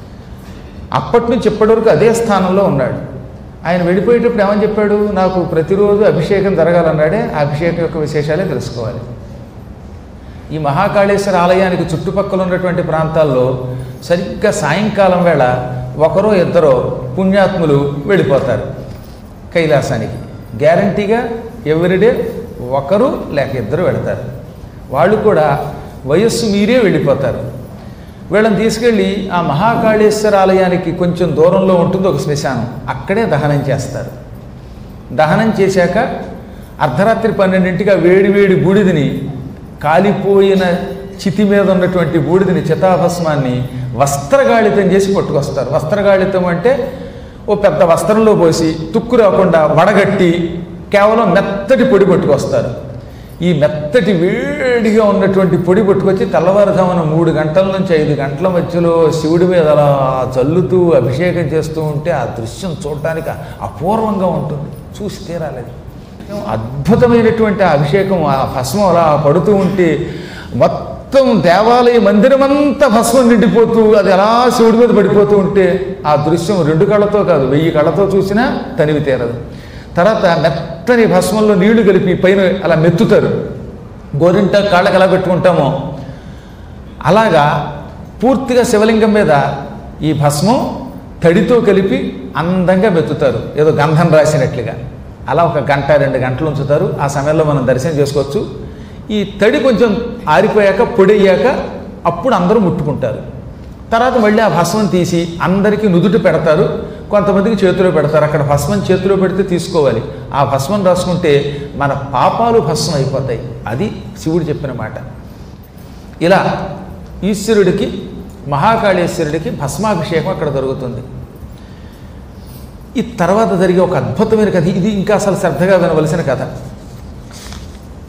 S1: అప్పటి నుంచి ఇప్పటివరకు అదే స్థానంలో ఉన్నాడు ఆయన వెళ్ళిపోయేటప్పుడు ఏమని చెప్పాడు నాకు ప్రతిరోజు అభిషేకం జరగాలన్నాడే ఆ అభిషేకం యొక్క విశేషాలే తెలుసుకోవాలి ఈ మహాకాళేశ్వర ఆలయానికి చుట్టుపక్కల ఉన్నటువంటి ప్రాంతాల్లో సరిగ్గా సాయంకాలం వేళ ఒకరో ఇద్దరో పుణ్యాత్ములు వెళ్ళిపోతారు కైలాసానికి గ్యారంటీగా ఎవ్రీడే ఒకరు లేక ఇద్దరు వెళతారు వాళ్ళు కూడా వయస్సు మీరే వెళ్ళిపోతారు వీళ్ళని తీసుకెళ్ళి ఆ మహాకాళేశ్వర ఆలయానికి కొంచెం దూరంలో ఉంటుంది ఒక శ్మశానం అక్కడే దహనం చేస్తారు దహనం చేశాక అర్ధరాత్రి పన్నెండింటికి ఆ వేడి వేడి బూడిదని కాలిపోయిన చితి మీద ఉన్నటువంటి బూడిదని చితాభస్మాన్ని వస్త్రగాళితం చేసి పట్టుకొస్తారు వస్త్రగాళితం అంటే ఓ పెద్ద వస్త్రంలో పోసి తుక్కు రాకుండా వడగట్టి కేవలం మెత్తటి పొడి పట్టుకొస్తారు ఈ మెత్తటి వేడిగా ఉన్నటువంటి పొడి పట్టుకొచ్చి తెల్లవారుజామున మూడు గంటల నుంచి ఐదు గంటల మధ్యలో శివుడి మీద అలా చల్లుతూ అభిషేకం చేస్తూ ఉంటే ఆ దృశ్యం చూడటానికి అపూర్వంగా ఉంటుంది చూసి తీరాలేదు అద్భుతమైనటువంటి ఆ అభిషేకం ఆ భస్మం అలా పడుతూ ఉంటే మొత్తం దేవాలయ మందిరమంతా భస్మం నిండిపోతూ అది అలా శివుడి మీద పడిపోతూ ఉంటే ఆ దృశ్యం రెండు కళ్ళతో కాదు వెయ్యి కళ్ళతో చూసినా తనివి తీరదు తర్వాత మెత్తని భస్మంలో నీళ్లు కలిపి పైన అలా మెత్తుతారు గోరింట కాళ్ళకి ఎలా పెట్టుకుంటామో అలాగా పూర్తిగా శివలింగం మీద ఈ భస్మం తడితో కలిపి అందంగా మెత్తుతారు ఏదో గంధం రాసినట్లుగా అలా ఒక గంట రెండు గంటలు ఉంచుతారు ఆ సమయంలో మనం దర్శనం చేసుకోవచ్చు ఈ తడి కొంచెం ఆరిపోయాక పొడి అయ్యాక అప్పుడు అందరూ ముట్టుకుంటారు తర్వాత మళ్ళీ ఆ భస్మం తీసి అందరికీ నుదుట పెడతారు కొంతమందికి చేతిలో పెడతారు అక్కడ భస్మం చేతిలో పెడితే తీసుకోవాలి ఆ భస్మం రాసుకుంటే మన పాపాలు భస్మం అయిపోతాయి అది శివుడు చెప్పిన మాట ఇలా ఈశ్వరుడికి మహాకాళేశ్వరుడికి భస్మాభిషేకం అక్కడ జరుగుతుంది ఈ తర్వాత జరిగే ఒక అద్భుతమైన కథ ఇది ఇంకా అసలు శ్రద్ధగా వినవలసిన కథ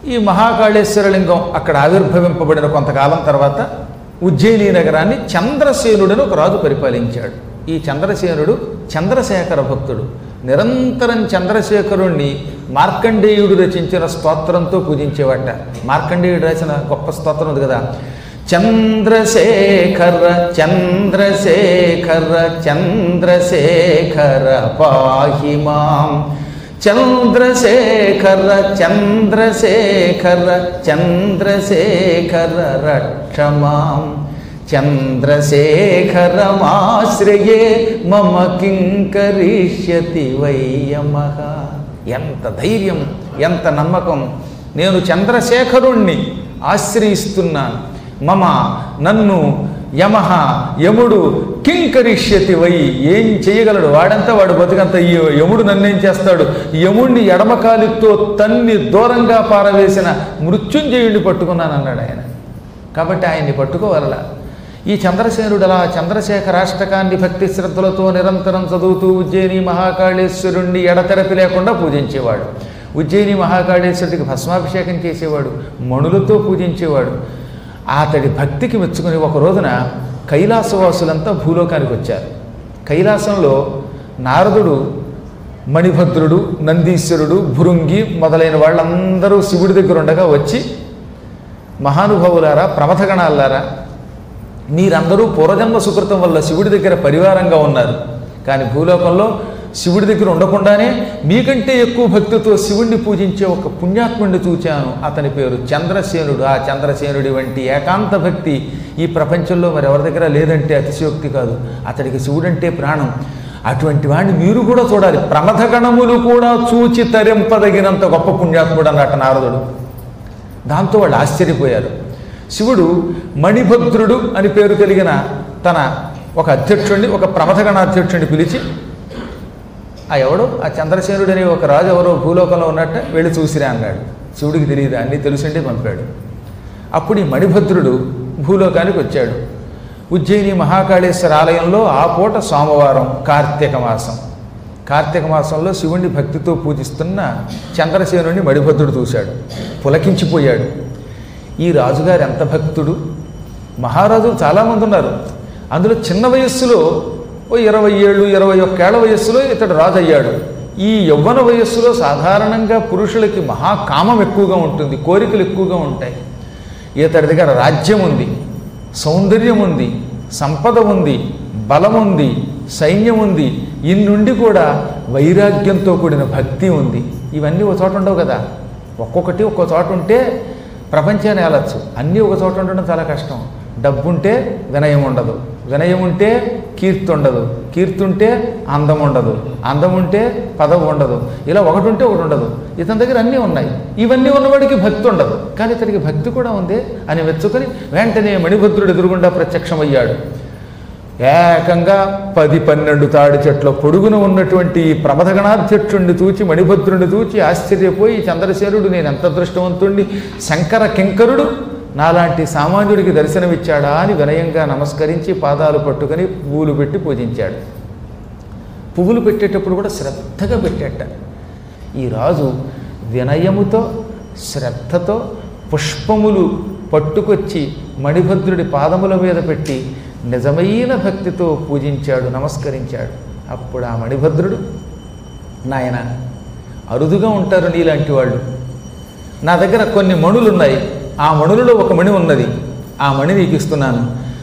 S1: ఈ మహాకాళేశ్వర లింగం అక్కడ ఆవిర్భవింపబడిన కొంతకాలం తర్వాత ఉజ్జయిని నగరాన్ని చంద్రసేనుడని ఒక రాజు పరిపాలించాడు ఈ చంద్రసేనుడు చంద్రశేఖర భక్తుడు నిరంతరం చంద్రశేఖరుణ్ణి మార్కండేయుడు రచించిన స్తోత్రంతో పూజించేవాట మార్కండేయుడు రాసిన గొప్ప స్తోత్రం ఉంది కదా చంద్రశేఖర చంద్రశేఖర చంద్రశేఖర పాహి మాం చంద్రశేఖర చంద్రశేఖర చంద్రశేఖర రక్షమాం చంద్రశేఖరమాశ్రయే మమ కింకరిష్యతి వయ్యమః ఎంత ధైర్యం ఎంత నమ్మకం నేను చంద్రశేఖరుణ్ణి ఆశ్రయిస్తున్నాను మమ నన్ను యమహ యముడు కింకరిష్యతి వై ఏం చేయగలడు వాడంతా వాడు బతుకంత ఈ యముడు నన్నేం చేస్తాడు యముడిని ఎడమకాలితో తన్ని దూరంగా పారవేసిన మృత్యుంజయుడిని పట్టుకున్నాను అన్నాడు ఆయన కాబట్టి ఆయన్ని పట్టుకోవాలలా ఈ చంద్రసేనుడు అలా చంద్రశేఖరాష్టకాన్ని భక్తి శ్రద్ధలతో నిరంతరం చదువుతూ ఉజ్జయిని మహాకాళేశ్వరుణ్ణి ఎడతెరపి లేకుండా పూజించేవాడు ఉజ్జయిని మహాకాళేశ్వరుడికి భస్మాభిషేకం చేసేవాడు మణులతో పూజించేవాడు అతడి భక్తికి మెచ్చుకుని ఒక రోజున కైలాసవాసులంతా భూలోకానికి వచ్చారు కైలాసంలో నారదుడు మణిభద్రుడు నందీశ్వరుడు భృంగి మొదలైన వాళ్ళందరూ శివుడి దగ్గర ఉండగా వచ్చి మహానుభావులారా ప్రమథగణాలారా మీరందరూ పూర్వజన్మ సుకృతం వల్ల శివుడి దగ్గర పరివారంగా ఉన్నారు కానీ భూలోకంలో శివుడి దగ్గర ఉండకుండానే మీకంటే ఎక్కువ భక్తితో శివుణ్ణి పూజించే ఒక పుణ్యాత్ముడిని చూచాను అతని పేరు చంద్రసేనుడు ఆ చంద్రసేనుడి వంటి ఏకాంత భక్తి ఈ ప్రపంచంలో మరి ఎవరి దగ్గర లేదంటే అతిశయోక్తి కాదు అతడికి శివుడంటే ప్రాణం అటువంటి వాడిని మీరు కూడా చూడాలి ప్రమథగణములు కూడా చూచి తరింపదగినంత గొప్ప పుణ్యాత్ముడు అన్నట్టు నారదుడు దాంతో వాళ్ళు ఆశ్చర్యపోయారు శివుడు మణిభద్రుడు అని పేరు కలిగిన తన ఒక అధ్యక్షుడిని ఒక ప్రమథగణ అధ్యక్షుడిని పిలిచి ఆ ఎవడు ఆ చంద్రసేనుడు అనే ఒక రాజు ఎవరో భూలోకంలో ఉన్నట్ట వెళ్ళి చూసిరా అన్నాడు శివుడికి తెలియదు అన్నీ తెలుసుంటే పంపాడు అప్పుడు ఈ మణిభద్రుడు భూలోకానికి వచ్చాడు ఉజ్జయిని మహాకాళేశ్వర ఆలయంలో ఆ పూట సోమవారం కార్తీక మాసం కార్తీక మాసంలో శివుణ్ణి భక్తితో పూజిస్తున్న చంద్రసేనుని మణిభద్రుడు చూశాడు పులకించిపోయాడు ఈ రాజుగారు ఎంత భక్తుడు మహారాజులు చాలామంది ఉన్నారు అందులో చిన్న వయస్సులో ఓ ఇరవై ఏళ్ళు ఇరవై ఒక్కేళ్ల వయస్సులో ఇతడు రాజు అయ్యాడు ఈ యవ్వన వయస్సులో సాధారణంగా పురుషులకి మహాకామం ఎక్కువగా ఉంటుంది కోరికలు ఎక్కువగా ఉంటాయి ఇతడి దగ్గర రాజ్యం ఉంది సౌందర్యం ఉంది సంపద ఉంది బలం ఉంది సైన్యం ఉంది ఇన్నుండి కూడా వైరాగ్యంతో కూడిన భక్తి ఉంది ఇవన్నీ ఒక చోట ఉండవు కదా ఒక్కొక్కటి ఒక్కో చోట ఉంటే ప్రపంచాన్ని ఏలచ్చు అన్నీ ఒక చోట ఉండడం చాలా కష్టం డబ్బుంటే వినయం ఉండదు వినయం ఉంటే కీర్తి ఉండదు కీర్తి ఉంటే అందం ఉండదు అందం ఉంటే పదవి ఉండదు ఇలా ఒకటి ఉంటే ఒకటి ఉండదు ఇతని దగ్గర అన్నీ ఉన్నాయి ఇవన్నీ ఉన్నవాడికి భక్తి ఉండదు కానీ ఇతనికి భక్తి కూడా ఉంది అని మెచ్చుకొని వెంటనే మణిభద్రుడు ఎదురుగుండా ప్రత్యక్షమయ్యాడు ఏకంగా పది పన్నెండు తాడి చెట్ల పొడుగున ఉన్నటువంటి ఈ ప్రమథగణాధ్యక్షుణ్ణి చూచి మణిభద్రుడిని చూచి ఆశ్చర్యపోయి చంద్రసేనుడు నేను ఎంత అదృష్టవంతుణ్ణి శంకర కింకరుడు నాలాంటి సామాన్యుడికి దర్శనమిచ్చాడా అని వినయంగా నమస్కరించి పాదాలు పట్టుకొని పువ్వులు పెట్టి పూజించాడు పువ్వులు పెట్టేటప్పుడు కూడా శ్రద్ధగా పెట్టేట ఈ రాజు వినయముతో శ్రద్ధతో పుష్పములు పట్టుకొచ్చి మణిభద్రుడి పాదముల మీద పెట్టి నిజమైన భక్తితో పూజించాడు నమస్కరించాడు అప్పుడు ఆ మణిభద్రుడు నాయన అరుదుగా ఉంటారు నీలాంటి వాళ్ళు నా దగ్గర కొన్ని మణులు ఉన్నాయి ఆ మణులలో ఒక మణి ఉన్నది ఆ మణి నీకు ఇస్తున్నాను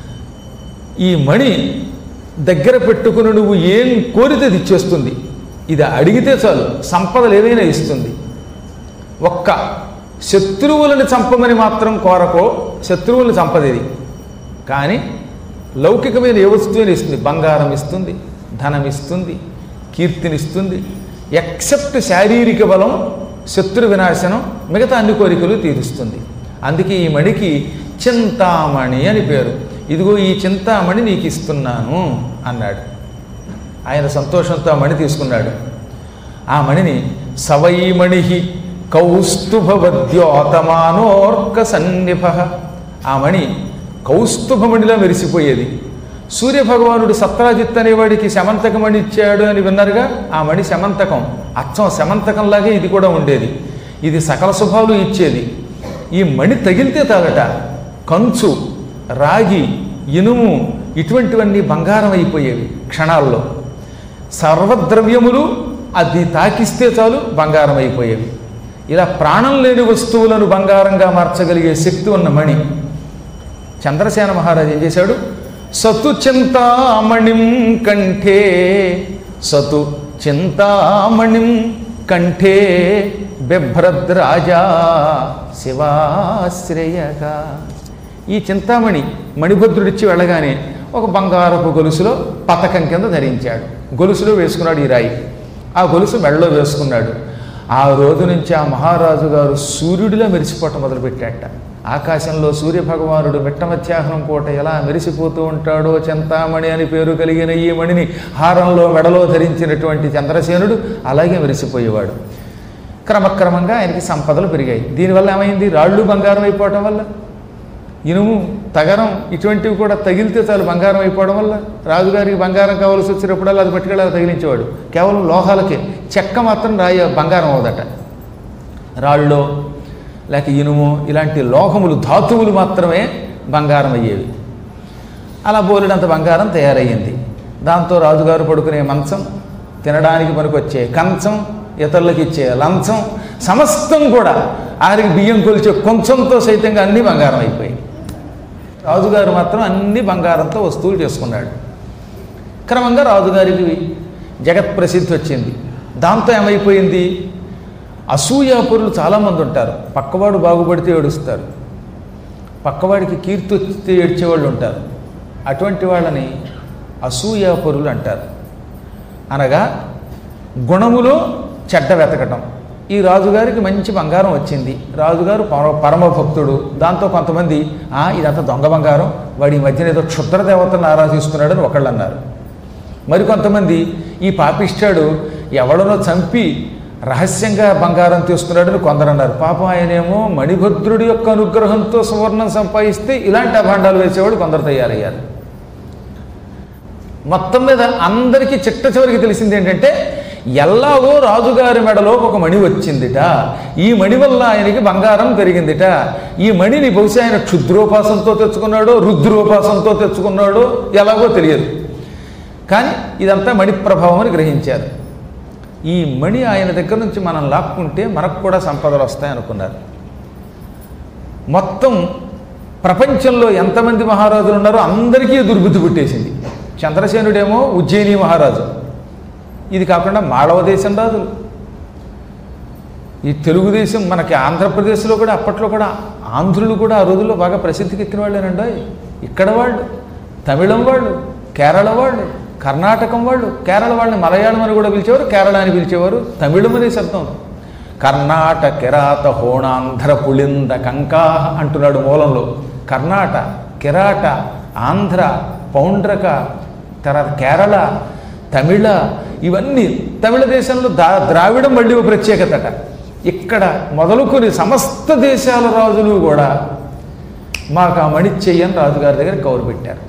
S1: ఈ మణి దగ్గర పెట్టుకుని నువ్వు ఏం కోరితే అది ఇచ్చేస్తుంది ఇది అడిగితే చాలు సంపదలు ఏదైనా ఇస్తుంది ఒక్క శత్రువులను చంపమని మాత్రం కోరకో శత్రువులను చంపదేది కానీ లౌకికమైన ఏ వస్తువుని ఇస్తుంది బంగారం ఇస్తుంది ధనం ఇస్తుంది కీర్తినిస్తుంది ఎక్సెప్ట్ శారీరక బలం శత్రు వినాశనం మిగతా అన్ని కోరికలు తీరుస్తుంది అందుకే ఈ మణికి చింతామణి అని పేరు ఇదిగో ఈ చింతామణి నీకు ఇస్తున్నాను అన్నాడు ఆయన సంతోషంతో ఆ మణి తీసుకున్నాడు ఆ మణిని సవైమణి కౌస్తుభవద్యోతమానోర్క సన్నిభ ఆ మణి కౌస్తుభమణిలా మెరిసిపోయేది సూర్యభగవానుడు సత్రాజిత్ అనేవాడికి శమంతకమణి ఇచ్చాడు అని విన్నారుగా ఆ మణి శమంతకం అచ్చం శమంతకంలాగే ఇది కూడా ఉండేది ఇది సకల శుభాలు ఇచ్చేది ఈ మణి తగిలితే తాగట కంచు రాగి ఇనుము ఇటువంటివన్నీ బంగారం అయిపోయేవి క్షణాల్లో సర్వద్రవ్యములు అది తాకిస్తే చాలు బంగారం అయిపోయేవి ఇలా ప్రాణం లేని వస్తువులను బంగారంగా మార్చగలిగే శక్తి ఉన్న మణి చంద్రసేన మహారాజు ఏం చేశాడు సతు చింతామణిం కంఠే సతు చింతామణిం కంఠే బిభ్రద్రాజా శివాశ్రయగా ఈ చింతామణి మణిభద్రుడిచ్చి వెళ్ళగానే ఒక బంగారపు గొలుసులో పతకం కింద ధరించాడు గొలుసులో వేసుకున్నాడు ఈ రాయి ఆ గొలుసు మెడలో వేసుకున్నాడు ఆ రోజు నుంచి ఆ మహారాజు గారు సూర్యుడిలా మెరిసిపోవటం మొదలుపెట్టాట ఆకాశంలో సూర్యభగవానుడు మిట్ట మధ్యాహ్నం పూట ఎలా మెరిసిపోతూ ఉంటాడో చింతామణి అని పేరు కలిగిన ఈ మణిని హారంలో మెడలో ధరించినటువంటి చంద్రసేనుడు అలాగే మెరిసిపోయేవాడు క్రమక్రమంగా ఆయనకి సంపదలు పెరిగాయి దీనివల్ల ఏమైంది రాళ్ళు బంగారం అయిపోవటం వల్ల ఇనుము తగరం ఇటువంటివి కూడా తగిలితే చాలు బంగారం అయిపోవడం వల్ల రాజుగారికి బంగారం కావాల్సి వచ్చినప్పుడల్లా అది పట్టుకెళ్ళి తగిలించేవాడు కేవలం లోహాలకే చెక్క మాత్రం రాయ బంగారం అవదట రాళ్ళో లేక ఇనుము ఇలాంటి లోహములు ధాతువులు మాత్రమే బంగారం అయ్యేవి అలా బోలెడంత బంగారం తయారయ్యింది దాంతో రాజుగారు పడుకునే మంచం తినడానికి పనికొచ్చే కంచం ఇతరులకు ఇచ్చే లంచం సమస్తం కూడా ఆరికి బియ్యం కొలిచే కొంచెంతో సైతంగా అన్నీ బంగారం అయిపోయాయి రాజుగారు మాత్రం అన్ని బంగారంతో వస్తువులు చేసుకున్నాడు క్రమంగా రాజుగారికి జగత్ ప్రసిద్ధి వచ్చింది దాంతో ఏమైపోయింది అసూయాపురులు చాలామంది ఉంటారు పక్కవాడు బాగుపడితే ఏడుస్తారు పక్కవాడికి కీర్తి వస్తే ఏడ్చేవాళ్ళు ఉంటారు అటువంటి వాళ్ళని అసూయాపరులు అంటారు అనగా గుణములో చెడ్డ వెతకటం ఈ రాజుగారికి మంచి బంగారం వచ్చింది రాజుగారు పర- పరమ భక్తుడు దాంతో కొంతమంది "ఆ, ఇదంతా దొంగ బంగారం వాడి ఈ మధ్యన ఏదో క్షుద్ర దేవతను ఆరాధిస్తున్నాడని ఒకళ్ళు అన్నారు మరికొంతమంది ఈ పాపిష్టాడు ఎవడనో చంపి రహస్యంగా బంగారం తీస్తున్నాడని కొందరు అన్నారు పాపం ఆయనేమో మణిభద్రుడి యొక్క అనుగ్రహంతో సువర్ణం సంపాదిస్తే ఇలాంటి అభాండాలు వేసేవాడు కొందరు తయారయ్యారు మొత్తం మీద అందరికీ చిట్ట చివరికి తెలిసింది ఏంటంటే ఎల్లాగో రాజుగారి మెడలో ఒక మణి వచ్చిందిట ఈ మణి వల్ల ఆయనకి బంగారం పెరిగిందిట ఈ మణిని బహుశా ఆయన క్షుద్రోపాసంతో తెచ్చుకున్నాడో రుద్రోపాసంతో తెచ్చుకున్నాడో ఎలాగో తెలియదు కానీ ఇదంతా మణి ప్రభావం అని గ్రహించారు ఈ మణి ఆయన దగ్గర నుంచి మనం లాక్కుంటే మనకు కూడా సంపదలు వస్తాయి అనుకున్నారు మొత్తం ప్రపంచంలో ఎంతమంది మహారాజులు ఉన్నారో అందరికీ దుర్బుద్ధి పుట్టేసింది చంద్రసేనుడేమో ఉజ్జయిని మహారాజు ఇది కాకుండా మాళవ దేశం రాజులు ఈ తెలుగుదేశం మనకి ఆంధ్రప్రదేశ్లో కూడా అప్పట్లో కూడా ఆంధ్రులు కూడా ఆ రోజుల్లో బాగా ప్రసిద్ధికి ఎక్కిన వాళ్ళేనండి ఇక్కడ వాళ్ళు తమిళం వాళ్ళు కేరళ వాళ్ళు కర్ణాటకం వాళ్ళు కేరళ వాళ్ళని మలయాళం అని కూడా పిలిచేవారు కేరళ అని పిలిచేవారు తమిళం అనే శబ్దం కర్ణాట కిరాత హోణాంధ్ర పుళింద కంకాహ అంటున్నాడు మూలంలో కర్ణాట కిరాట ఆంధ్ర పౌండ్రక తర్వాత కేరళ తమిళ ఇవన్నీ తమిళ దేశంలో దా ద్రావిడం మళ్ళీ ఒక ప్రత్యేకతట ఇక్కడ మొదలుకొని సమస్త దేశాల రాజులు కూడా మాకు ఆ మణి చెయ్యని రాజుగారి దగ్గర కౌరు పెట్టారు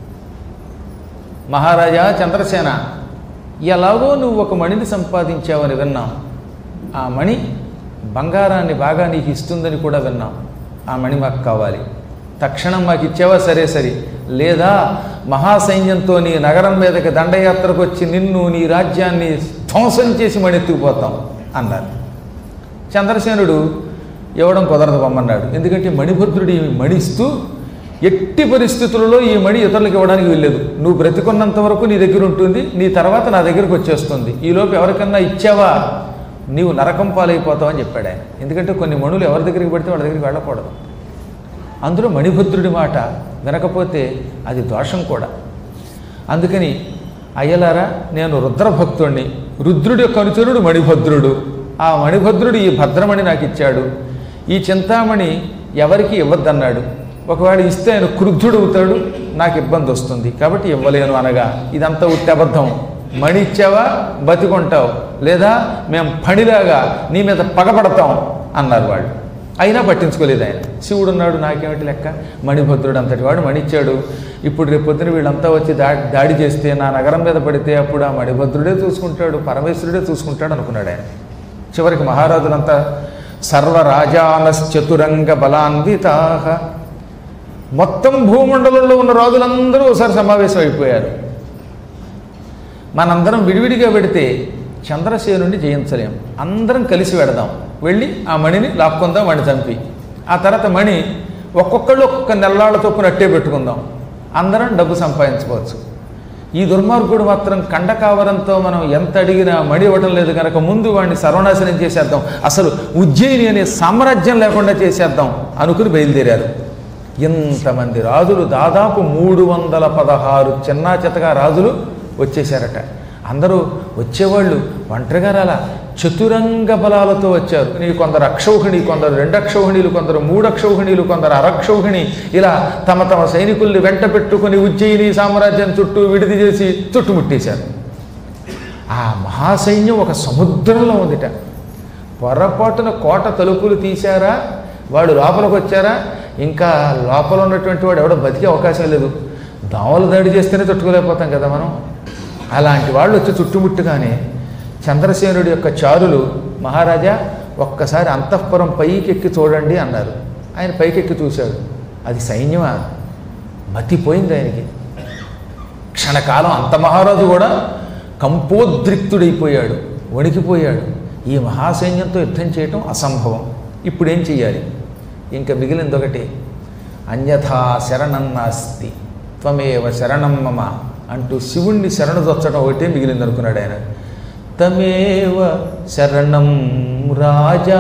S1: మహారాజా చంద్రసేన ఎలాగో నువ్వు ఒక మణిని సంపాదించావని విన్నాం ఆ మణి బంగారాన్ని బాగా నీకు ఇస్తుందని కూడా విన్నాం ఆ మణి మాకు కావాలి తక్షణం మాకు ఇచ్చావా సరే సరే లేదా మహాసైన్యంతో నీ నగరం మీదకి దండయాత్రకు వచ్చి నిన్ను నీ రాజ్యాన్ని ధ్వంసం చేసి మణెత్తుకుపోతాం అన్నారు చంద్రసేనుడు ఇవ్వడం కుదరదు పొమ్మన్నాడు ఎందుకంటే మణిభద్రుడి మణిస్తూ ఎట్టి పరిస్థితులలో ఈ మణి ఇతరులకు ఇవ్వడానికి వీల్లేదు నువ్వు బ్రతికున్నంత వరకు నీ దగ్గర ఉంటుంది నీ తర్వాత నా దగ్గరకు వచ్చేస్తుంది ఈలోపు ఎవరికన్నా ఇచ్చావా నీవు నరకం పాలైపోతావు అని చెప్పాడు ఆయన ఎందుకంటే కొన్ని మణులు ఎవరి దగ్గరికి పడితే వాళ్ళ దగ్గరికి వెళ్ళకూడదు అందులో మణిభద్రుడి మాట వినకపోతే అది దోషం కూడా అందుకని అయ్యలారా నేను రుద్రభక్తుణ్ణి రుద్రుడి యొక్క అనుచరుడు మణిభద్రుడు ఆ మణిభద్రుడు ఈ భద్రమణి నాకు ఇచ్చాడు ఈ చింతామణి ఎవరికి ఇవ్వద్దన్నాడు ఒకవేళ ఇస్తే ఆయన క్రుద్ధుడు అవుతాడు నాకు ఇబ్బంది వస్తుంది కాబట్టి ఇవ్వలేను అనగా ఇదంతా ఉత్తి అబద్ధం మణి ఇచ్చావా బతికొంటావు లేదా మేము పనిలాగా నీ మీద పగపడతాం అన్నారు వాళ్ళు అయినా పట్టించుకోలేదు ఆయన శివుడు ఉన్నాడు నాకేమిటి లెక్క మణిభద్రుడు అంతటి వాడు మణిచ్చాడు ఇప్పుడు రేపు పొద్దున వీళ్ళంతా వచ్చి దాడి దాడి చేస్తే నా నగరం మీద పడితే అప్పుడు ఆ మణిభద్రుడే చూసుకుంటాడు పరమేశ్వరుడే చూసుకుంటాడు అనుకున్నాడు ఆయన చివరికి మహారాజులంతా సర్వరాజానశ్చతురంగ బలాన్వితా మొత్తం భూమండలంలో ఉన్న రాజులందరూ ఒకసారి సమావేశం అయిపోయారు మనందరం విడివిడిగా పెడితే చంద్రసేనుని జయించలేం అందరం కలిసి వెడదాం వెళ్ళి ఆ మణిని లాక్కుందాం వాడిని చంపి ఆ తర్వాత మణి ఒక్కొక్కళ్ళు ఒక్కొక్క నెల్లాళ్ళ చొప్పున అట్టే పెట్టుకుందాం అందరం డబ్బు సంపాదించుకోవచ్చు ఈ దుర్మార్గుడు మాత్రం కండకావరంతో మనం ఎంత అడిగినా మడి ఇవ్వడం లేదు కనుక ముందు వాడిని సర్వనాశనం చేసేద్దాం అసలు ఉజ్జయిని అనే సామ్రాజ్యం లేకుండా చేసేద్దాం అనుకుని బయలుదేరారు ఇంతమంది రాజులు దాదాపు మూడు వందల పదహారు చిన్నా చితగా రాజులు వచ్చేశారట అందరూ వచ్చేవాళ్ళు ఒంటరిగా రాలా చతురంగ బలాలతో వచ్చారు నీ కొందరు అక్షౌహిణి కొందరు రెండు అక్షౌహిణీలు కొందరు మూడు అక్షౌహిణీలు కొందరు అరక్షౌహిణి ఇలా తమ తమ సైనికుల్ని వెంట పెట్టుకుని ఉజ్జయిని సామ్రాజ్యం చుట్టూ విడిది చేసి చుట్టుముట్టేశారు ఆ మహాసైన్యం ఒక సముద్రంలో ఉందిట పొరపాటున కోట తలుపులు తీశారా వాడు లోపలికి వచ్చారా ఇంకా లోపల ఉన్నటువంటి వాడు ఎవడో బతికే అవకాశం లేదు దోమలు దాడి చేస్తేనే తట్టుకోలేకపోతాం కదా మనం అలాంటి వాళ్ళు వచ్చి చుట్టుముట్టుగానే చంద్రసేనుడి యొక్క చారులు మహారాజా ఒక్కసారి అంతఃపురం పైకెక్కి చూడండి అన్నారు ఆయన పైకెక్కి చూశాడు అది సైన్యమా మతిపోయింది ఆయనకి క్షణకాలం అంత మహారాజు కూడా కంపోద్రిక్తుడైపోయాడు వణికిపోయాడు ఈ మహాసైన్యంతో యుద్ధం చేయటం అసంభవం ఇప్పుడేం చెయ్యాలి ఇంకా మిగిలింది ఒకటి అన్యథా శరణం నాస్తి త్వమేవ శరణం మమ అంటూ శివుణ్ణి శరణదొచ్చడం ఒకటే మిగిలింది అనుకున్నాడు ఆయన తమేవ శరణం రాజా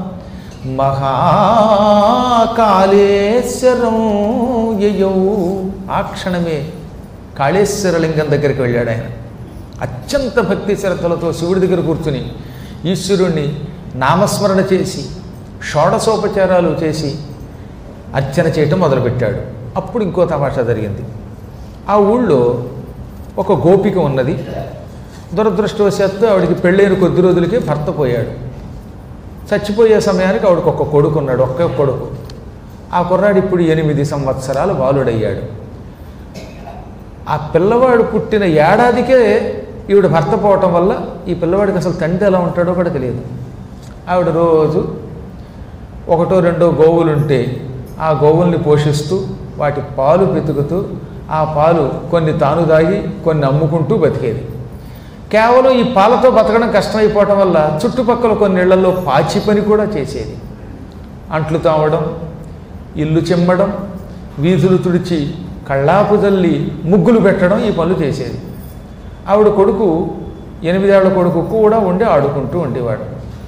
S1: మహాకాళేశ్వరం యయౌ ఆ క్షణమే కాళేశ్వరలింగం దగ్గరికి వెళ్ళాడు ఆయన అత్యంత భక్తి శ్రద్ధలతో శివుడి దగ్గర కూర్చుని ఈశ్వరుణ్ణి నామస్మరణ చేసి షోడసోపచారాలు చేసి అర్చన చేయటం మొదలుపెట్టాడు అప్పుడు ఇంకో తమాషా జరిగింది ఆ ఊళ్ళో ఒక గోపిక ఉన్నది దురదృష్టవశాత్తు ఆవిడికి పెళ్ళైన కొద్ది రోజులకే భర్త పోయాడు చచ్చిపోయే సమయానికి ఆవిడకి ఒక కొడుకు ఉన్నాడు ఒక్క కొడుకు ఆ కుర్రాడు ఇప్పుడు ఎనిమిది సంవత్సరాలు బాలుడయ్యాడు ఆ పిల్లవాడు పుట్టిన ఏడాదికే ఈవిడ భర్త పోవటం వల్ల ఈ పిల్లవాడికి అసలు తండ్రి ఎలా ఉంటాడో కూడా తెలియదు ఆవిడ రోజు ఒకటో రెండో గోవులుంటే ఆ గోవుల్ని పోషిస్తూ వాటి పాలు పెతుకుతూ ఆ పాలు కొన్ని తాను దాగి కొన్ని అమ్ముకుంటూ బతికేది కేవలం ఈ పాలతో బతకడం కష్టమైపోవటం వల్ల చుట్టుపక్కల కొన్ని ఇళ్లలో పాచి పని కూడా చేసేది అంట్లు తామడం ఇల్లు చిమ్మడం వీధులు తుడిచి కళ్ళాపు జల్లి ముగ్గులు పెట్టడం ఈ పనులు చేసేది ఆవిడ కొడుకు ఎనిమిదేళ్ల కొడుకు కూడా ఉండి ఆడుకుంటూ ఉండేవాడు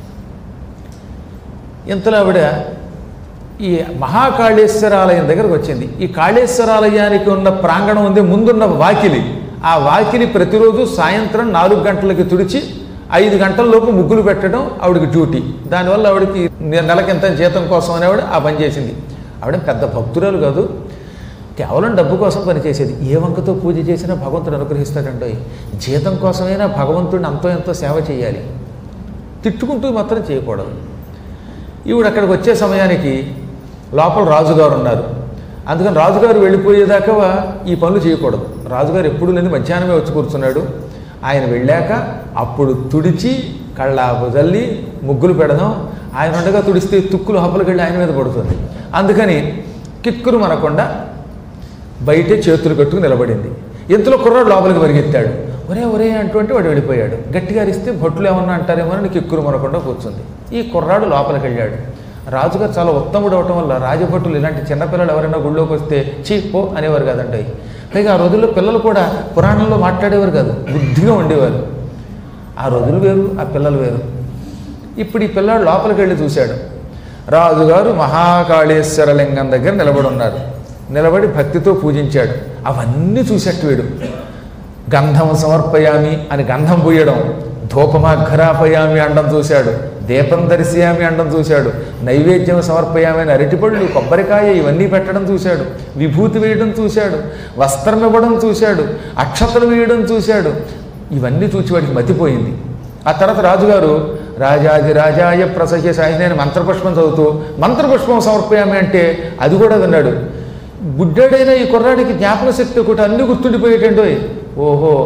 S1: ఇంతలో ఆవిడ ఈ మహాకాళేశ్వరాలయం దగ్గరకు వచ్చింది ఈ కాళేశ్వరాలయానికి ఉన్న ప్రాంగణం ఉంది ముందున్న వాకిలి ఆ వాకిలి ప్రతిరోజు సాయంత్రం నాలుగు గంటలకి తుడిచి ఐదు గంటల లోపు ముగ్గులు పెట్టడం ఆవిడకి డ్యూటీ దానివల్ల ఆవిడకి నె- నెలకింత జీతం కోసం అనేవాడు ఆ పని చేసింది ఆవిడ పెద్ద భక్తురాలు కాదు కేవలం డబ్బు కోసం పనిచేసేది ఏ వంకతో పూజ చేసినా భగవంతుడు అనుగ్రహిస్తాడండి జీతం కోసమైనా భగవంతుడిని అంతో ఎంతో సేవ చేయాలి తిట్టుకుంటూ మాత్రం చేయకూడదు ఈవిడ అక్కడికి వచ్చే సమయానికి లోపల రాజుగారు ఉన్నారు అందుకని రాజుగారు వెళ్ళిపోయేదాకా ఈ పనులు చేయకూడదు రాజుగారు ఎప్పుడు లేని మధ్యాహ్నమే వచ్చి కూర్చున్నాడు ఆయన వెళ్ళాక అప్పుడు తుడిచి కళ్ళాపు జల్లి ముగ్గులు పెడదాం ఆయన ఉండగా తుడిస్తే తుక్కులు హబ్బలకి వెళ్ళి ఆయన మీద పడుతుంది అందుకని కిక్కురు మనకుండా బయటే చేతులు కట్టుకు నిలబడింది ఇంతలో కుర్రాడు లోపలికి పరిగెత్తాడు ఒరే ఒరే అంటుంటే వాడు వెళ్ళిపోయాడు గట్టిగా అరిస్తే భట్లు ఏమన్నా అంటారేమో అని కిక్కురు మనకుండా కూర్చుంది ఈ కుర్రాడు లోపలికి వెళ్ళాడు రాజుగారు చాలా ఉత్తముడు అవటం వల్ల రాజభటులు ఇలాంటి చిన్నపిల్లలు ఎవరైనా గుళ్ళోకి వస్తే చీ పో అనేవారు కాదండి పైగా ఆ రోజుల్లో పిల్లలు కూడా పురాణంలో మాట్లాడేవారు కాదు బుద్ధిగా ఉండేవారు ఆ రోజులు వేరు ఆ పిల్లలు వేరు ఇప్పుడు ఈ పిల్లాడు లోపలికి వెళ్ళి చూశాడు రాజుగారు మహాకాళేశ్వర లింగం దగ్గర నిలబడి ఉన్నారు నిలబడి భక్తితో పూజించాడు అవన్నీ చూసేట్టు వీడు గంధం సమర్పయామి అని గంధం పూయడం ధూపమాఘరాపయామి అండం చూశాడు దీపం దర్శయామి అండం చూశాడు నైవేద్యం సమర్పయామి అని అరటిపళ్ళు కొబ్బరికాయ ఇవన్నీ పెట్టడం చూశాడు విభూతి వేయడం చూశాడు వస్త్రం ఇవ్వడం చూశాడు అక్షతలు వేయడం చూశాడు ఇవన్నీ చూసి వాడికి మతిపోయింది ఆ తర్వాత రాజుగారు రాజాది రాజాయ ప్రసహ్య సాయిని అని మంత్రపుష్పం చదువుతూ మంత్రపుష్పం సమర్పయామి అంటే అది కూడా విన్నాడు గుడ్డాడైన ఈ కుర్రాడికి జ్ఞాపక శక్తి ఒకటి అన్ని గుర్తుండిపోయేటండోయ్ ఓహో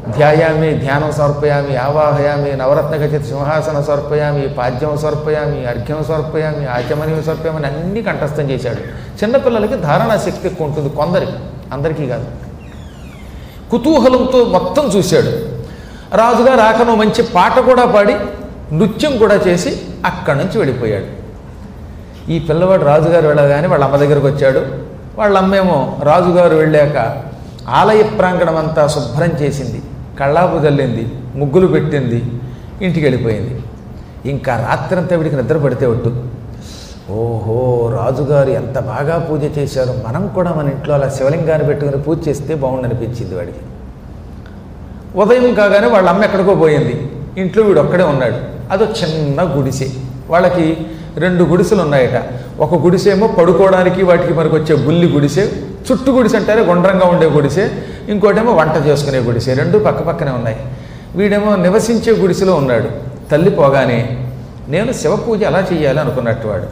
S1: ధ్యాయామి ధ్యానం సమర్పయామి ఆవాహయామి నవరత్న ఖచ్చిత సింహాసన సమర్పయామి పాద్యం సమర్పయామి అర్ఘ్యం సమర్పయామి ఆచమనీయం సమర్పయామి అని అన్నీ కంఠస్థం చేశాడు చిన్నపిల్లలకి ధారణా శక్తి ఎక్కువ ఉంటుంది కొందరికి అందరికీ కాదు కుతూహలంతో మొత్తం చూశాడు రాజుగారు ఆకను మంచి పాట కూడా పాడి నృత్యం కూడా చేసి అక్కడి నుంచి వెళ్ళిపోయాడు ఈ పిల్లవాడు రాజుగారు వెళ్ళగానే వాళ్ళ అమ్మ దగ్గరకు వచ్చాడు వాళ్ళ అమ్మేమో రాజుగారు వెళ్ళాక ఆలయ ప్రాంగణం అంతా శుభ్రం చేసింది కళ్ళాపు చల్లింది ముగ్గులు పెట్టింది ఇంటికి వెళ్ళిపోయింది ఇంకా రాత్రంతా వీడికి నిద్ర పడితే ఒట్టు ఓహో రాజుగారు ఎంత బాగా పూజ చేశారు మనం కూడా మన ఇంట్లో అలా శివలింగాన్ని పెట్టుకుని పూజ చేస్తే బాగుండనిపించింది వాడికి ఉదయం కాగానే వాళ్ళ అమ్మ ఎక్కడికో పోయింది ఇంట్లో వీడు ఒక్కడే ఉన్నాడు అదో చిన్న గుడిసె వాళ్ళకి రెండు గుడిసెలు ఉన్నాయట ఒక గుడిసె ఏమో పడుకోవడానికి వాటికి మనకు వచ్చే బుల్లి గుడిసె చుట్టు గుడిసె అంటారే గుండ్రంగా ఉండే గుడిసె ఇంకోటేమో వంట చేసుకునే గుడిసె రెండు పక్క పక్కనే ఉన్నాయి వీడేమో నివసించే గుడిసెలో ఉన్నాడు తల్లి పోగానే నేను శివ పూజ ఎలా చేయాలి అనుకున్నట్టు వాడు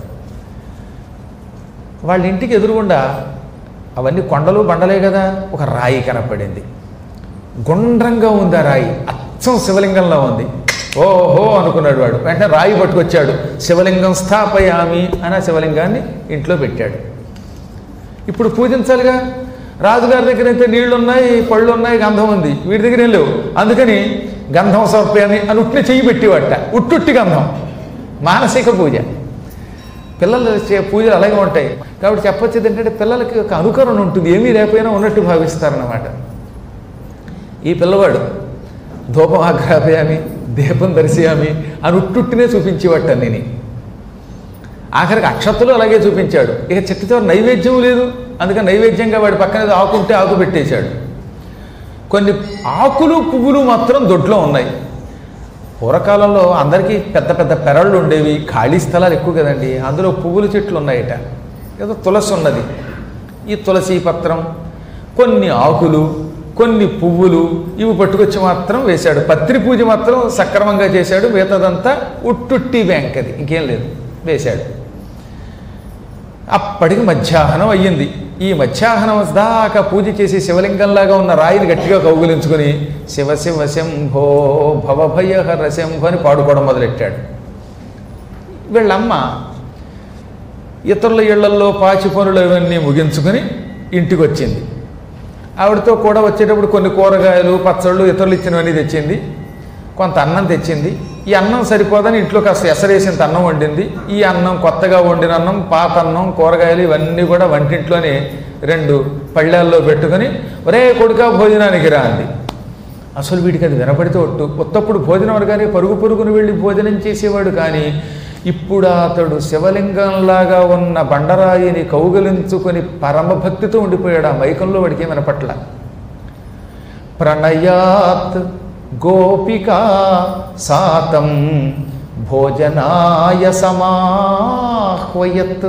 S1: వాళ్ళ ఇంటికి ఎదురుగుండా అవన్నీ కొండలు బండలే కదా ఒక రాయి కనపడింది గుండ్రంగా ఉంది ఆ రాయి అచ్చం శివలింగంలో ఉంది ఓహో అనుకున్నాడు వాడు వెంటనే రాయి పట్టుకొచ్చాడు శివలింగం స్థాపయామి అని ఆ శివలింగాన్ని ఇంట్లో పెట్టాడు ఇప్పుడు పూజించాలిగా రాజుగారి దగ్గర అయితే నీళ్లు ఉన్నాయి పళ్ళు ఉన్నాయి గంధం ఉంది వీడి దగ్గర ఏం లేవు అందుకని గంధం సమర్పయామి అని ఉట్టిన చెయ్యి పెట్టివట్ట ఉట్టుట్టి గంధం మానసిక పూజ పిల్లలు చే పూజలు అలాగే ఉంటాయి కాబట్టి చెప్పొచ్చేది ఏంటంటే పిల్లలకి ఒక అనుకరణ ఉంటుంది ఏమీ లేకపోయినా ఉన్నట్టు భావిస్తారన్నమాట ఈ పిల్లవాడు ధూపం ఆగ్రాపయామి దీపం దర్శయామి అని ఉట్టుట్టినే చూపించేవాట నేను ఆఖరికి అక్షత్తులు అలాగే చూపించాడు ఇక చిట్ట చివరి నైవేద్యం లేదు అందుకని నైవేద్యంగా వాడి పక్కన ఏదో ఆకు ఉంటే ఆకు పెట్టేశాడు కొన్ని ఆకులు పువ్వులు మాత్రం దొడ్లో ఉన్నాయి పూర్వకాలంలో అందరికీ పెద్ద పెద్ద పెరళ్ళు ఉండేవి ఖాళీ స్థలాలు ఎక్కువ కదండి అందులో పువ్వుల చెట్లు ఉన్నాయట ఏదో తులసి ఉన్నది ఈ తులసి పత్రం కొన్ని ఆకులు కొన్ని పువ్వులు ఇవి పట్టుకొచ్చి మాత్రం వేశాడు పత్రి పూజ మాత్రం సక్రమంగా చేశాడు మిగతాదంతా ఉట్టుట్టి బ్యాంక్ అది ఇంకేం లేదు వేశాడు అప్పటికి మధ్యాహ్నం అయ్యింది ఈ మధ్యాహ్నం దాకా పూజ చేసి శివలింగంలాగా ఉన్న రాయిని గట్టిగా కౌగులించుకుని శివ శివ శంభో భవభయహర శంభో అని పాడుకోవడం మొదలెట్టాడు వీళ్ళమ్మ ఇతరుల ఇళ్లల్లో పాచి పనులు ఇవన్నీ ముగించుకొని ఇంటికి వచ్చింది ఆవిడతో కూడా వచ్చేటప్పుడు కొన్ని కూరగాయలు పచ్చళ్ళు ఇతరులు ఇచ్చినవన్నీ తెచ్చింది కొంత అన్నం తెచ్చింది ఈ అన్నం సరిపోదని ఇంట్లో కాస్త ఎసరేసింత అన్నం వండింది ఈ అన్నం కొత్తగా వండిన అన్నం పాత అన్నం కూరగాయలు ఇవన్నీ కూడా వంటింట్లోనే రెండు పళ్ళాల్లో పెట్టుకొని ఒరే కొడుక భోజనానికి రా అంది అసలు వీడికి అది వినపడితే ఒట్టు కొత్తప్పుడు భోజనం అనగానే పరుగు పరుగును వెళ్ళి భోజనం చేసేవాడు కానీ ఇప్పుడు అతడు శివలింగంలాగా ఉన్న బండరాయిని కౌగలించుకొని పరమభక్తితో ఉండిపోయాడు ఆ మైకంలో వాడికి ఏం వినపట్ల ప్రణయాత్ గోపికా సాతం భోజనాయ సమాహ్వయత్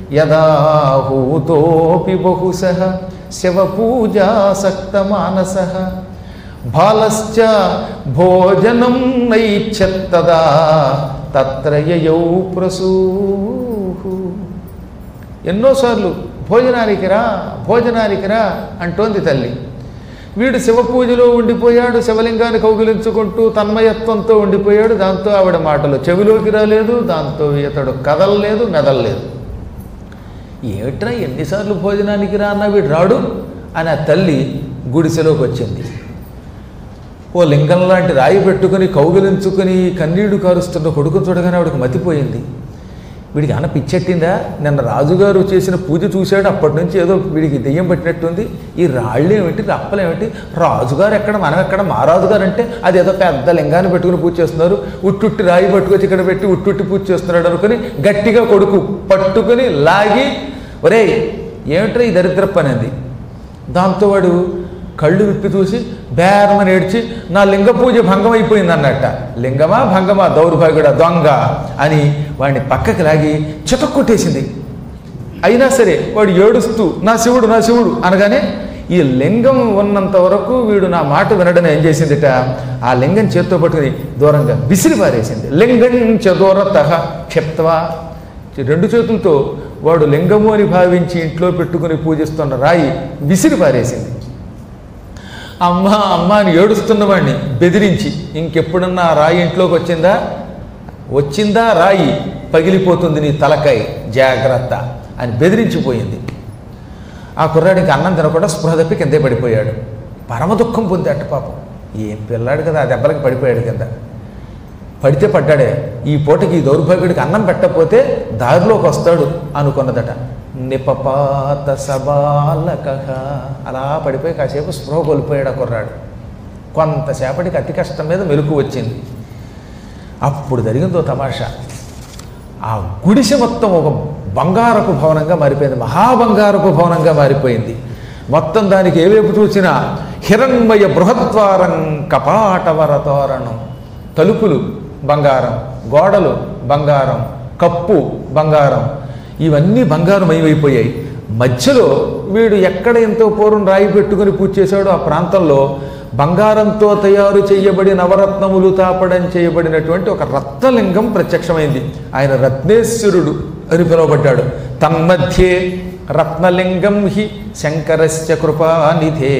S1: యదాహూతోపి బహుశ శివపూజాసక్తమానస బాలశ్చ భోజనం నైచ్చత్తదా తత్ర యయౌ ప్రసూహు ఎన్నోసార్లు భోజనానికి రా భోజనానికి రా అంటోంది తల్లి వీడు శివ పూజలో ఉండిపోయాడు శివలింగాన్ని కౌగిలించుకుంటూ తన్మయత్వంతో ఉండిపోయాడు దాంతో ఆవిడ మాటలు చెవిలోకి రాలేదు దాంతో ఇతడు కదలలేదు మెదలలేదు ఏమిట్రా ఎన్నిసార్లు భోజనానికి రా అన్న వీడు రాడు అని ఆ తల్లి గుడిసెలోకి వచ్చింది ఓ లింగం లాంటి రాయి పెట్టుకుని కౌగిలించుకుని కన్నీళ్లు కారుస్తున్న కొడుకు చూడగానే ఆవిడకి మతిపోయింది వీడికి అన్న పిచ్చెట్టిందా నిన్న రాజుగారు చేసిన పూజ చూశాడు అప్పటి నుంచి ఏదో వీడికి దెయ్యం పట్టినట్టుంది ఈ రాళ్ళు ఏమిటి రప్పలు ఏమిటి రాజుగారు ఎక్కడ మనం ఎక్కడ మా రాజుగారు అంటే అది ఏదో పెద్ద లింగాన్ని పెట్టుకుని పూజ చేస్తున్నారు ఉట్టుట్టి రాయి పట్టుకొచ్చి ఇక్కడ పెట్టి ఉట్టుట్టి పూజ చేస్తున్నాడు అనుకుని గట్టిగా కొడుకు పట్టుకుని లాగి ఒరేయ్ ఏమిట్రా ఈ దరిద్ర పని అంది దాంతో వాడు కళ్ళు విప్పి చూసి బేరమని ఏడ్చి నా లింగ పూజ భంగం అయిపోయింది అన్నట్ట లింగమా భంగమా దౌర్భాగ్యుడా దొంగ అని వాడిని పక్కకి లాగి చితక్కొట్టేసింది అయినా సరే వాడు ఏడుస్తూ నా శివుడు నా శివుడు అనగానే ఈ లింగం ఉన్నంత వరకు వీడు నా మాట వినడం ఏం చేసిందిట ఆ లింగం చేత్తో పట్టుకుని దూరంగా విసిరి పారేసింది లింగం చదూరత క్షిప్తవా రెండు చేతులతో వాడు లింగము అని భావించి ఇంట్లో పెట్టుకుని పూజిస్తున్న రాయి విసిరి పారేసింది అమ్మ అమ్మ అని ఏడుస్తున్నవాడిని బెదిరించి ఇంకెప్పుడన్నా ఆ రాయి ఇంట్లోకి వచ్చిందా వచ్చిందా రాయి పగిలిపోతుంది నీ తలకాయ జాగ్రత్త అని బెదిరించిపోయింది ఆ కుర్రాడికి అన్నం తినకుండా స్పృహ తప్పి కిందే పడిపోయాడు పరమ దుఃఖం పొందాట పాపం ఏం పిల్లాడు కదా ఆ దెబ్బలకి పడిపోయాడు కింద పడితే పడ్డాడే ఈ పూటకి ఈ దౌర్భాగ్యుడికి అన్నం పెట్టకపోతే దారిలోకి వస్తాడు అనుకున్నదట నిపపాత సబాలక అలా పడిపోయి కాసేపు స్పృహ కోల్పోయాడు ఆ కుర్రాడు కొంతసేపటికి అతి కష్టం మీద మెలకు వచ్చింది అప్పుడు జరిగిందో తమాషా ఆ గుడిసె మొత్తం ఒక బంగారపు భవనంగా మారిపోయింది మహాబంగారపు భవనంగా మారిపోయింది మొత్తం దానికి ఏ వైపు చూసినా హిరణ్మయ బృహద్వారం కపాటవర తోరణం తలుపులు బంగారం గోడలు బంగారం కప్పు బంగారం ఇవన్నీ బంగారమయమైపోయాయి మధ్యలో వీడు ఎక్కడ ఎంతో పూర్వం రాయి పెట్టుకుని పూజ చేశాడో ఆ ప్రాంతంలో బంగారంతో తయారు చేయబడి నవరత్నములు తాపడం చేయబడినటువంటి ఒక రత్నలింగం ప్రత్యక్షమైంది ఆయన రత్నేశ్వరుడు అని పిలువబడ్డాడు తన్మధ్యే రత్నలింగం హి శంకరస్య కృపానిధే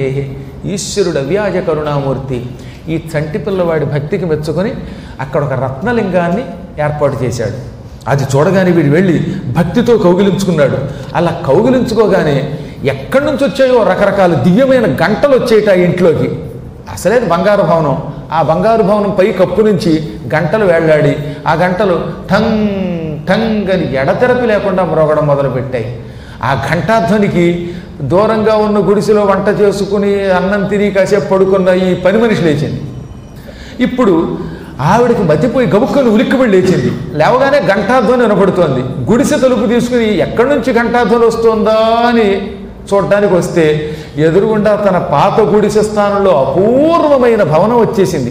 S1: ఈశ్వరుడు అవ్యాజ కరుణామూర్తి ఈ చంటి పిల్లవాడి భక్తికి మెచ్చుకొని అక్కడ ఒక రత్నలింగాన్ని ఏర్పాటు చేశాడు అది చూడగానే వీడు వెళ్ళి భక్తితో కౌగిలించుకున్నాడు అలా కౌగిలించుకోగానే ఎక్కడి నుంచి వచ్చాయో రకరకాల దివ్యమైన గంటలు వచ్చేట ఆ ఇంట్లోకి అసలే అది బంగారు భవనం ఆ బంగారు భవనం పై కప్పు నుంచి గంటలు వేళ్లాడి ఆ గంటలు ఠంగ్ ఠంగ్ అని ఎడతెరపి లేకుండా మ్రోగడం మొదలుపెట్టాయి ఆ ఘంటాధ్వనికి దూరంగా ఉన్న గుడిసెలో వంట చేసుకుని అన్నం తిని కాసేపు పడుకున్న ఈ పని మనిషి లేచింది ఇప్పుడు ఆవిడకి మతిపోయి గబుక్కను ఉలిక్కిపడి లేచింది లేవగానే ఘంటాధ్వని వినపడుతోంది గుడిసె తలుపు తీసుకుని ఎక్కడి నుంచి ఘంటాధ్వని వస్తుందా అని చూడడానికి వస్తే ఎదురుగుండా తన పాత గుడిసె స్థానంలో అపూర్వమైన భవనం వచ్చేసింది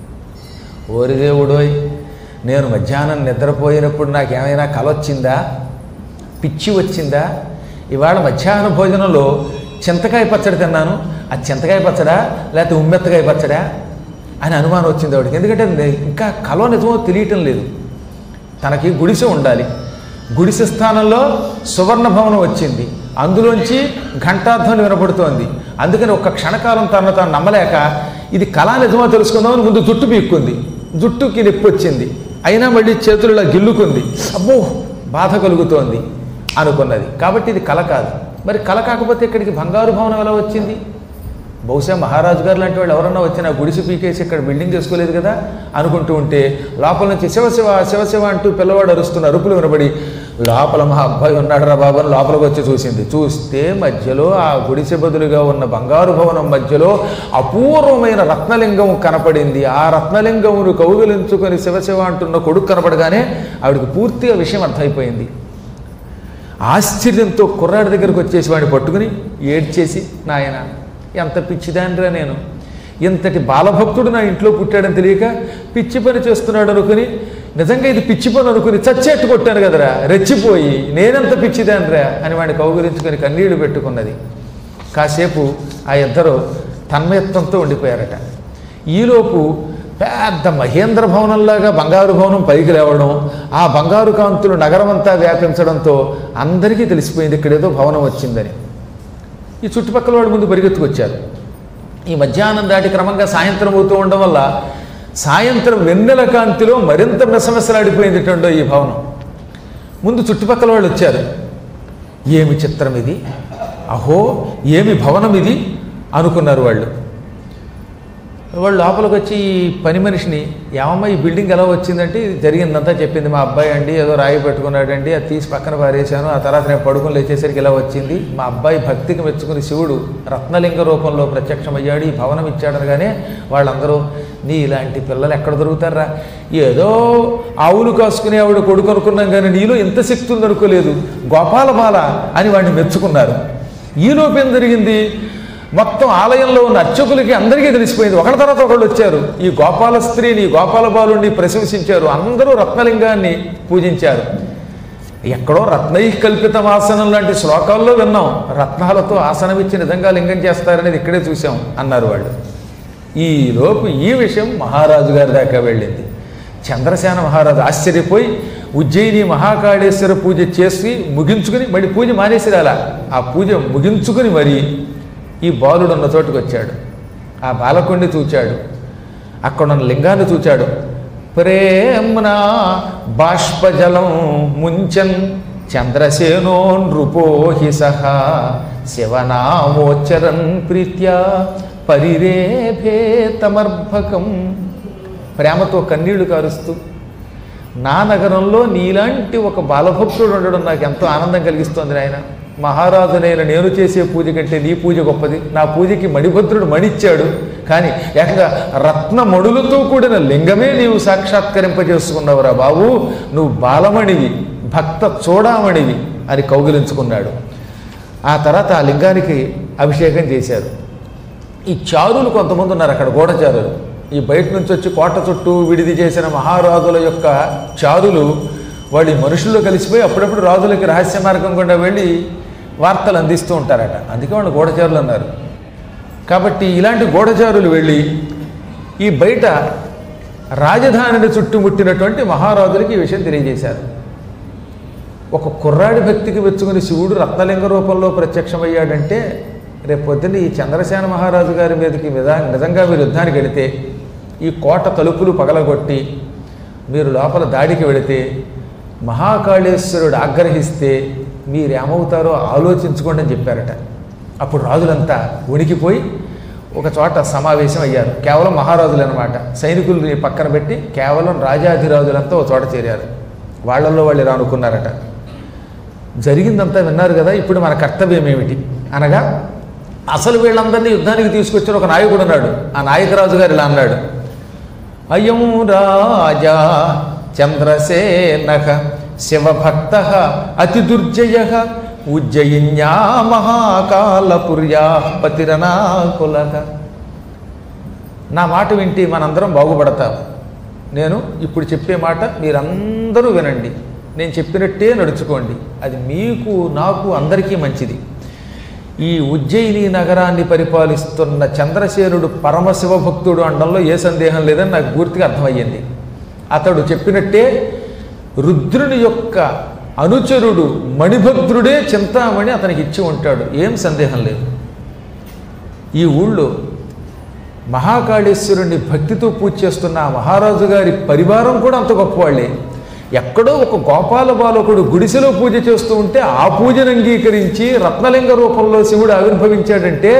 S1: ఓరి దేవుడోయ్ నేను మధ్యాహ్నం నిద్రపోయినప్పుడు నాకేమైనా కల వచ్చిందా పిచ్చి వచ్చిందా ఇవాళ మధ్యాహ్న భోజనంలో చింతకాయ పచ్చడి తిన్నాను ఆ చింతకాయ పచ్చడా లేకపోతే ఉమ్మెత్తకాయ పచ్చడా అని అనుమానం వచ్చింది ఆవిడకి ఎందుకంటే నే- ఇంకా కలో నిజమో తెలియటం లేదు తనకి గుడిసె ఉండాలి గుడిసె స్థానంలో సువర్ణ భవనం వచ్చింది అందులోంచి ఘంటాధ్వని వినపడుతోంది అందుకని ఒక్క క్షణకాలం తనను తాను నమ్మలేక ఇది కళా నిజమో తెలుసుకుందామని ముందు జుట్టు పీక్కుంది జుట్టుకి నొప్పి వచ్చింది అయినా మళ్ళీ చేతులలో గిల్లుకుంది అబ్బో బాధ కలుగుతోంది అనుకున్నది కాబట్టి ఇది కళ కాదు మరి కళ కాకపోతే ఇక్కడికి బంగారు భవనం ఎలా వచ్చింది బహుశా మహారాజు గారు లాంటి వాళ్ళు ఎవరన్నా వచ్చినా గుడిసి పీకేసి ఇక్కడ బిల్డింగ్ చేసుకోలేదు కదా అనుకుంటూ ఉంటే లోపల నుంచి శివశివ శివశివ అంటూ పిల్లవాడు అరుస్తున్న అరుపులు వినబడి లోపల మా అబ్బాయి ఉన్నాడు రా బాబు అని లోపలికి వచ్చి చూసింది చూస్తే మధ్యలో ఆ గుడిసె బదులుగా ఉన్న బంగారు భవనం మధ్యలో అపూర్వమైన రత్నలింగం కనపడింది ఆ రత్నలింగమును కౌగిలించుకొని శివశివ అంటున్న కొడుకు కనపడగానే ఆవిడకి పూర్తిగా విషయం అర్థమైపోయింది ఆశ్చర్యంతో కుర్రాడి దగ్గరకు వచ్చేసి వాడిని పట్టుకుని ఏడ్చేసి నాయన ఎంత పిచ్చిదానిరా నేను ఇంతటి బాలభక్తుడు నా ఇంట్లో పుట్టాడని తెలియక పిచ్చి పని చేస్తున్నాడు అనుకుని నిజంగా ఇది పిచ్చి పని అనుకుని చచ్చేట్టు కొట్టాను కదరా రెచ్చిపోయి నేనెంత పిచ్చిదానిరా అని వాడిని కౌగులించుకొని కన్నీళ్లు పెట్టుకున్నది కాసేపు ఆ ఇద్దరు తన్మయత్వంతో ఉండిపోయారట ఈలోపు పెద్ద మహేంద్ర భవనంలాగా బంగారు భవనం పైకి లేవడం ఆ బంగారు కాంతులు నగరమంతా వ్యాపించడంతో అందరికీ తెలిసిపోయింది ఇక్కడేదో భవనం వచ్చిందని ఈ చుట్టుపక్కల వాడు ముందు పరిగెత్తుకొచ్చారు ఈ మధ్యాహ్నం దాటి క్రమంగా సాయంత్రం అవుతూ ఉండడం వల్ల సాయంత్రం వెన్నెల కాంతిలో మరింత మెసమెసలాడిపోయింది ఈ భవనం ముందు చుట్టుపక్కల వాళ్ళు వచ్చారు ఏమి చిత్రం ఇది అహో ఏమి భవనం ఇది అనుకున్నారు వాళ్ళు వాళ్ళు లోపలికి వచ్చి ఈ పని మనిషిని ఏమమ్మా ఈ బిల్డింగ్ ఎలా వచ్చిందంటే ఇది జరిగిందంతా చెప్పింది మా అబ్బాయి అండి ఏదో రాయి పెట్టుకున్నాడండి అది తీసి పక్కన పారేశాను ఆ తర్వాత నేను పడుకుని లేచేసరికి ఇలా వచ్చింది మా అబ్బాయి భక్తికి మెచ్చుకుని శివుడు రత్నలింగ రూపంలో ప్రత్యక్షమయ్యాడు ఈ భవనం ఇచ్చాడనగానే వాళ్ళందరూ నీ ఇలాంటి పిల్లలు ఎక్కడ దొరుకుతారా ఏదో ఆవులు కాసుకునే ఆవిడ కొడుకు అనుకున్నాం కానీ నీలో ఎంత శక్తి ఉందనుకోలేదు గోపాలబాల అని వాడిని మెచ్చుకున్నారు ఈలోపు ఏం జరిగింది మొత్తం ఆలయంలో ఉన్న అర్చకులకి అందరికీ తెలిసిపోయింది ఒకళ్ళ తర్వాత ఒకళ్ళు వచ్చారు ఈ గోపాల స్త్రీని ఈ గోపాల బాలుని ప్రశంసించారు అందరూ రత్నలింగాన్ని పూజించారు ఎక్కడో రత్నై కల్పితం ఆసనం లాంటి శ్లోకాల్లో విన్నాం రత్నాలతో ఆసనం ఇచ్చి నిజంగా లింగం చేస్తారనేది ఇక్కడే చూసాం అన్నారు వాళ్ళు ఈ లోపు ఈ విషయం మహారాజు గారి దాకా వెళ్ళింది చంద్రసేన మహారాజు ఆశ్చర్యపోయి ఉజ్జయిని మహాకాళేశ్వర పూజ చేసి ముగించుకుని మళ్ళీ పూజ మానేసి రాలా ఆ పూజ ముగించుకుని మరి ఈ బాలుడు ఉన్న చోటుకు వచ్చాడు ఆ బాలకుణ్ణి చూచాడు అక్కడున్న లింగాన్ని చూచాడు ప్రేమ్నా బాష్పజలం ముంచన్ చంద్రసేనో నృపోహి సహ శివనామోచ్చరన్ ప్రీత్యా పరిరేభే తమర్భకం ప్రేమతో కన్నీళ్లు కారుస్తూ నా నగరంలో నీలాంటి ఒక బాలభక్తుడు ఉండడం నాకు ఎంతో ఆనందం కలిగిస్తోంది నాయన మహారాజునైన నేను చేసే పూజ కంటే నీ పూజ గొప్పది నా పూజకి మణిభద్రుడు మణిచ్చాడు కానీ ఏకంగా రత్న మణులతో కూడిన లింగమే నీవు సాక్షాత్కరింపజేసుకున్నావురా బాబు నువ్వు బాలమణివి భక్త చూడామణివి అని కౌగిలించుకున్నాడు ఆ తర్వాత ఆ లింగానికి అభిషేకం చేశారు ఈ చారులు కొంతమంది ఉన్నారు అక్కడ గూఢచారులు ఈ బయట నుంచి వచ్చి కోట చుట్టూ విడిది చేసిన మహారాజుల యొక్క చారులు వాళ్ళు ఈ మనుషుల్లో కలిసిపోయి అప్పుడప్పుడు రాజులకి రహస్య మార్గం గుండా వెళ్ళి వార్తలు అందిస్తూ ఉంటారట అందుకే వాళ్ళు గూఢచారులు అన్నారు కాబట్టి ఇలాంటి గూఢచారులు వెళ్ళి ఈ బయట రాజధానిని చుట్టుముట్టినటువంటి మహారాజులకి ఈ విషయం తెలియజేశారు ఒక కుర్రాడి భక్తికి మెచ్చుకుని శివుడు రత్నలింగ రూపంలో ప్రత్యక్షమయ్యాడంటే రేపు పొద్దున్న ఈ చంద్రసేన మహారాజు గారి మీదకి నిజా- నిజంగా మీరు యుద్ధానికి వెళితే ఈ కోట తలుపులు పగలగొట్టి మీరు లోపల దాడికి వెళితే మహాకాళేశ్వరుడు ఆగ్రహిస్తే మీరేమవుతారో ఆలోచించుకోండి అని చెప్పారట అప్పుడు రాజులంతా ఉనికిపోయి ఒక చోట సమావేశం అయ్యారు కేవలం మహారాజులు అనమాట సైనికుల్ని పక్కన పెట్టి కేవలం రాజాధిరాజులంతా ఒక చోట చేరారు వాళ్ళల్లో వాళ్ళు ఇలా అనుకున్నారట జరిగిందంతా విన్నారు కదా ఇప్పుడు మన కర్తవ్యం ఏమిటి అనగా అసలు వీళ్ళందరినీ యుద్ధానికి తీసుకొచ్చిన ఒక నాయకుడు ఉన్నాడు ఆ నాయకరాజు గారు ఇలా అన్నాడు అయం రాజా చంద్రసేనక శివభక్త అతి దుర్జయ ఉజ్జయిన్యా మహాకాలపుర్యా పతిరనాకులక నా మాట వింటే మనందరం బాగుపడతాం నేను ఇప్పుడు చెప్పే మాట మీరందరూ వినండి నేను చెప్పినట్టే నడుచుకోండి అది మీకు నాకు అందరికీ మంచిది ఈ ఉజ్జయిని నగరాన్ని పరిపాలిస్తున్న చంద్రసేనుడు పరమశివ భక్తుడు అనడంలో ఏ సందేహం లేదని నాకు పూర్తిగా అర్థమయ్యింది అతడు చెప్పినట్టే రుద్రుని యొక్క అనుచరుడు మణిభద్రుడే చింతామణి అతనికి ఇచ్చి ఉంటాడు ఏం సందేహం లేదు ఈ ఊళ్ళో మహాకాళేశ్వరుణ్ణి భక్తితో పూజ చేస్తున్న ఆ మహారాజు గారి పరివారం కూడా అంత గొప్పవాళ్ళే ఎక్కడో ఒక గోపాల బాలకుడు గుడిసెలో పూజ చేస్తూ ఉంటే ఆ పూజను అంగీకరించి రత్నలింగ రూపంలో శివుడు ఆవిర్భవించాడంటే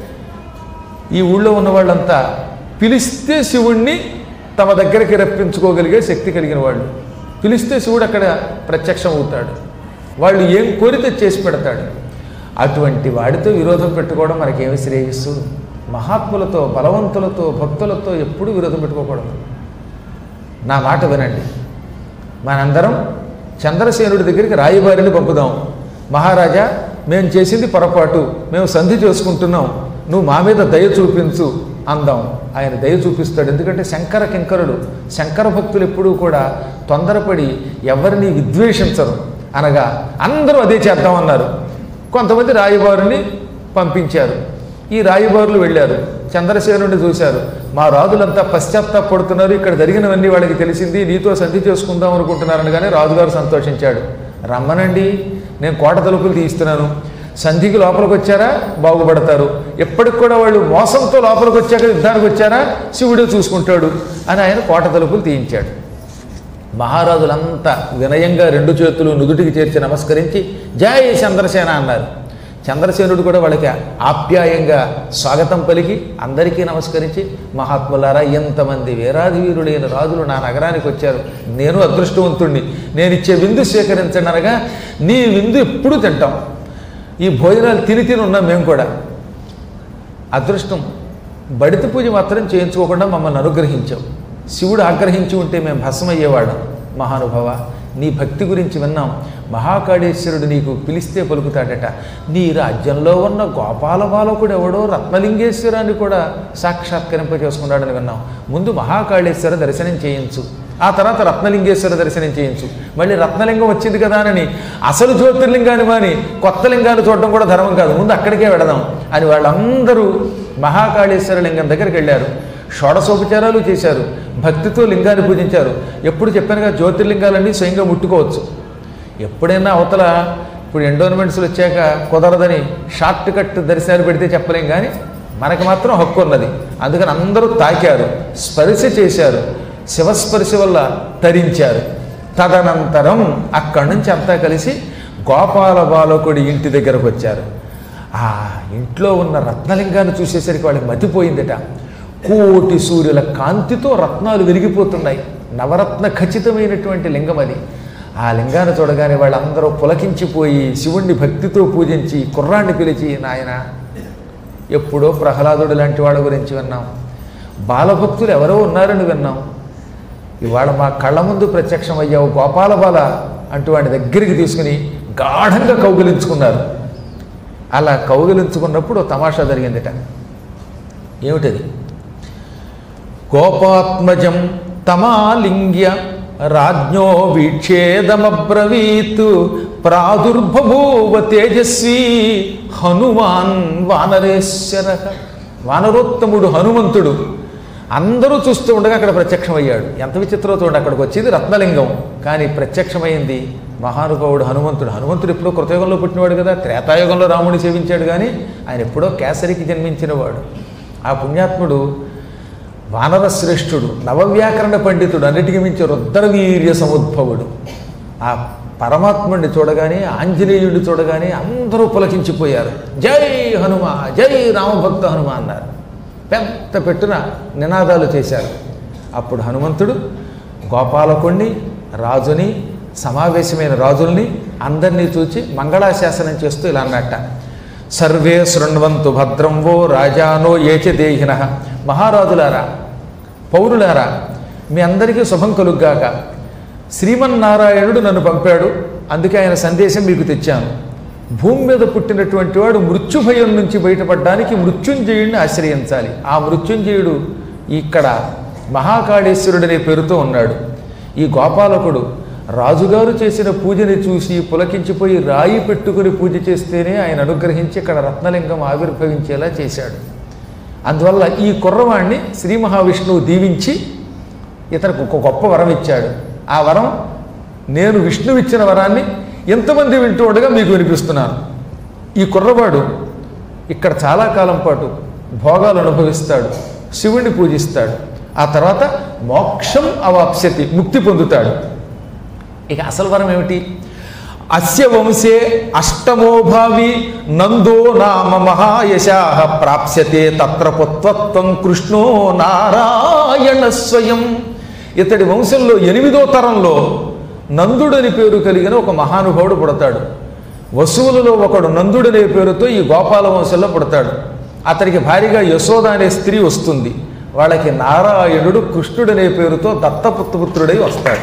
S1: ఈ ఊళ్ళో ఉన్న వాళ్ళంతా పిలిస్తే శివుణ్ణి తమ దగ్గరికి రప్పించుకోగలిగే శక్తి కలిగిన వాళ్ళు పిలిస్తే శివుడు అక్కడ ప్రత్యక్షం అవుతాడు వాళ్ళు ఏం కోరితే చేసి పెడతాడు అటువంటి వాడితో విరోధం పెట్టుకోవడం మనకేమి శ్రేయస్సు మహాత్ములతో బలవంతులతో భక్తులతో ఎప్పుడూ విరోధం పెట్టుకోకూడదు నా మాట వినండి మనందరం చంద్రసేనుడి దగ్గరికి రాయబారిని పంపుదాం మహారాజా మేము చేసింది పొరపాటు మేము సంధి చేసుకుంటున్నాం నువ్వు మా మీద దయ చూపించు అందాం ఆయన దయ చూపిస్తాడు ఎందుకంటే శంకర కింకరుడు శంకర భక్తులు ఎప్పుడూ కూడా తొందరపడి ఎవరిని విద్వేషించరు అనగా అందరూ అదే చేద్దామన్నారు కొంతమంది రాయబారుని పంపించారు ఈ రాయబారులు వెళ్ళారు చంద్రసేనుడిని చూశారు మా రాజులంతా పశ్చాత్తాపడుతున్నారు ఇక్కడ జరిగినవన్నీ వాళ్ళకి తెలిసింది నీతో సంధి చేసుకుందాం అనుకుంటున్నారని కానీ రాజుగారు సంతోషించాడు రమ్మనండి నేను కోట తలుపులు తీస్తున్నాను సంధికి లోపలికి వచ్చారా బాగుపడతారు ఎప్పటికి కూడా వాళ్ళు మోసంతో లోపలికి వచ్చాక యుద్ధానికి వచ్చారా శివుడే చూసుకుంటాడు అని ఆయన కోట తలుపులు తీయించాడు మహారాజులంతా వినయంగా రెండు చేతులు నుదుటికి చేర్చి నమస్కరించి జై చంద్రసేన అన్నారు చంద్రసేనుడు కూడా వాళ్ళకి ఆప్యాయంగా స్వాగతం పలికి అందరికీ నమస్కరించి మహాత్ములారా ఎంతమంది వీరాది వీరులైన రాజులు నా నగరానికి వచ్చారు నేను అదృష్టవంతుణ్ణి నేను ఇచ్చే విందు స్వీకరించండి అనగా నీ విందు ఎప్పుడు తింటాం ఈ భోజనాలు తిని తిని ఉన్నాం మేము కూడా అదృష్టం బడిత పూజ మాత్రం చేయించుకోకుండా మమ్మల్ని అనుగ్రహించావు శివుడు ఆగ్రహించి ఉంటే మేము భస్మయ్యేవాళ్ళం మహానుభవ నీ భక్తి గురించి విన్నాం మహాకాళేశ్వరుడు నీకు పిలిస్తే పలుకుతాడట నీ రాజ్యంలో ఉన్న గోపాల బాలకుడు ఎవడో రత్నలింగేశ్వరాన్ని కూడా సాక్షాత్కరింప చేసుకున్నాడని విన్నాం ముందు మహాకాళేశ్వర దర్శనం చేయించు ఆ తర్వాత రత్నలింగేశ్వర దర్శనం చేయించు మళ్ళీ రత్నలింగం వచ్చింది కదా అని అసలు జ్యోతిర్లింగాన్ని మాని కొత్త లింగాన్ని చూడడం కూడా ధర్మం కాదు ముందు అక్కడికే వెడదాం అని వాళ్ళందరూ మహాకాళేశ్వర లింగం దగ్గరికి వెళ్ళారు షోడశోపచారాలు చేశారు భక్తితో లింగాన్ని పూజించారు ఎప్పుడు చెప్పానుగా జ్యోతిర్లింగాలన్నీ స్వయంగా ముట్టుకోవచ్చు ఎప్పుడైనా అవతల ఇప్పుడు ఎండోన్మెంట్స్లు వచ్చాక కుదరదని షార్ట్ కట్ దర్శనాలు పెడితే చెప్పలేం కానీ మనకి మాత్రం హక్కు ఉన్నది అందుకని అందరూ తాకారు స్పర్శ చేశారు శివస్పర్శ వల్ల తరించారు తదనంతరం అక్కడి నుంచి అంతా కలిసి గోపాల బాలకుడి ఇంటి దగ్గరకు వచ్చారు ఆ ఇంట్లో ఉన్న రత్నలింగాన్ని చూసేసరికి వాళ్ళకి మతిపోయిందట కోటి సూర్యుల కాంతితో రత్నాలు వెలిగిపోతున్నాయి నవరత్న ఖచ్చితమైనటువంటి లింగం అది ఆ లింగాన్ని చూడగానే వాళ్ళందరూ పులకించిపోయి శివుణ్ణి భక్తితో పూజించి కుర్రాన్ని పిలిచి నాయన ఎప్పుడో ప్రహ్లాదుడు లాంటి వాళ్ళ గురించి విన్నాం బాలభక్తులు ఎవరో ఉన్నారని విన్నాం ఇవాళ మా కళ్ళ ముందు ప్రత్యక్షం అయ్యావు గోపాల బాల అంటూ వాడి దగ్గరికి తీసుకుని గాఢంగా కౌగిలించుకున్నారు అలా కౌగిలించుకున్నప్పుడు ఓ తమాషా జరిగిందిట ఏమిటది గోపాత్మజం తమాలింగ్య రాజ్ఞో వీక్షేదమబ్రవీత్ ప్రాదుర్బభూవ తేజస్వీ హనుమాన్ వానరేశ్వర వానరోత్తముడు హనుమంతుడు అందరూ చూస్తూ ఉండగా అక్కడ ప్రత్యక్షమయ్యాడు ఎంత విచిత్రమో చూడండి అక్కడికి వచ్చేది రత్నలింగం కానీ ప్రత్యక్షమైంది మహానుభావుడు హనుమంతుడు హనుమంతుడు ఎప్పుడో కృతయుగంలో పుట్టినవాడు కదా త్రేతాయుగంలో రాముడిని సేవించాడు కానీ ఆయన ఎప్పుడో కేసరికి జన్మించినవాడు ఆ పుణ్యాత్ముడు వానర శ్రేష్ఠుడు నవవ్యాకరణ పండితుడు అన్నిటికీ మించి రుద్రవీర్య సముద్భవుడు ఆ పరమాత్ముడిని చూడగానే ఆంజనేయుడిని చూడగానే అందరూ పులకించిపోయారు జై హనుమ జై రామభక్త హనుమ అన్నారు పెద్ద పెట్టున నినాదాలు చేశారు అప్పుడు హనుమంతుడు గోపాలకుణ్ణి రాజుని సమావేశమైన రాజుల్ని అందరినీ చూచి మంగళాశాసనం చేస్తూ ఇలా అన్నట్ట సర్వే శృణ్వంతు భద్రం వో రాజానో ఏచ దేహిన మహారాజులారా పౌరులారా మీ అందరికీ శుభం కలుగ్గాక శ్రీమన్నారాయణుడు నన్ను పంపాడు అందుకే ఆయన సందేశం మీకు తెచ్చాను భూమి మీద పుట్టినటువంటి వాడు మృత్యుభయం నుంచి బయటపడడానికి మృత్యుంజయుడిని ఆశ్రయించాలి ఆ మృత్యుంజయుడు ఇక్కడ మహాకాళేశ్వరుడనే పేరుతో ఉన్నాడు ఈ గోపాలకుడు రాజుగారు చేసిన పూజని చూసి పులకించిపోయి రాయి పెట్టుకుని పూజ చేస్తేనే ఆయన అనుగ్రహించి ఇక్కడ రత్నలింగం ఆవిర్భవించేలా చేశాడు అందువల్ల ఈ కుర్రవాణ్ణి శ్రీ మహావిష్ణువు దీవించి ఇతనికి ఒక గొప్ప వరం ఇచ్చాడు ఆ వరం నేను విష్ణువు ఇచ్చిన వరాన్ని ఎంతమంది వింటూ ఉండగా మీకు వినిపిస్తున్నాను ఈ కుర్రవాడు ఇక్కడ చాలా కాలం పాటు భోగాలు అనుభవిస్తాడు శివుణ్ణి పూజిస్తాడు ఆ తర్వాత మోక్షం అవాప్స్యతి ముక్తి పొందుతాడు ఇక అసలు వరం ఏమిటి అస్య వంశే అష్టమో భావి నందో నామ మహాయశా ప్రాప్స్యతే తత్ర పుత్వత్వం కృష్ణో నారాయణ స్వయం ఇతడి వంశంలో ఎనిమిదో తరంలో నందుడని పేరు కలిగిన ఒక మహానుభావుడు పుడతాడు వసువులలో ఒకడు నందుడనే పేరుతో ఈ గోపాల వంశంలో పుడతాడు అతనికి భారీగా యశోద అనే స్త్రీ వస్తుంది వాళ్ళకి నారాయణుడు కృష్ణుడనే పేరుతో దత్తపుత్రపుత్రుడై వస్తాడు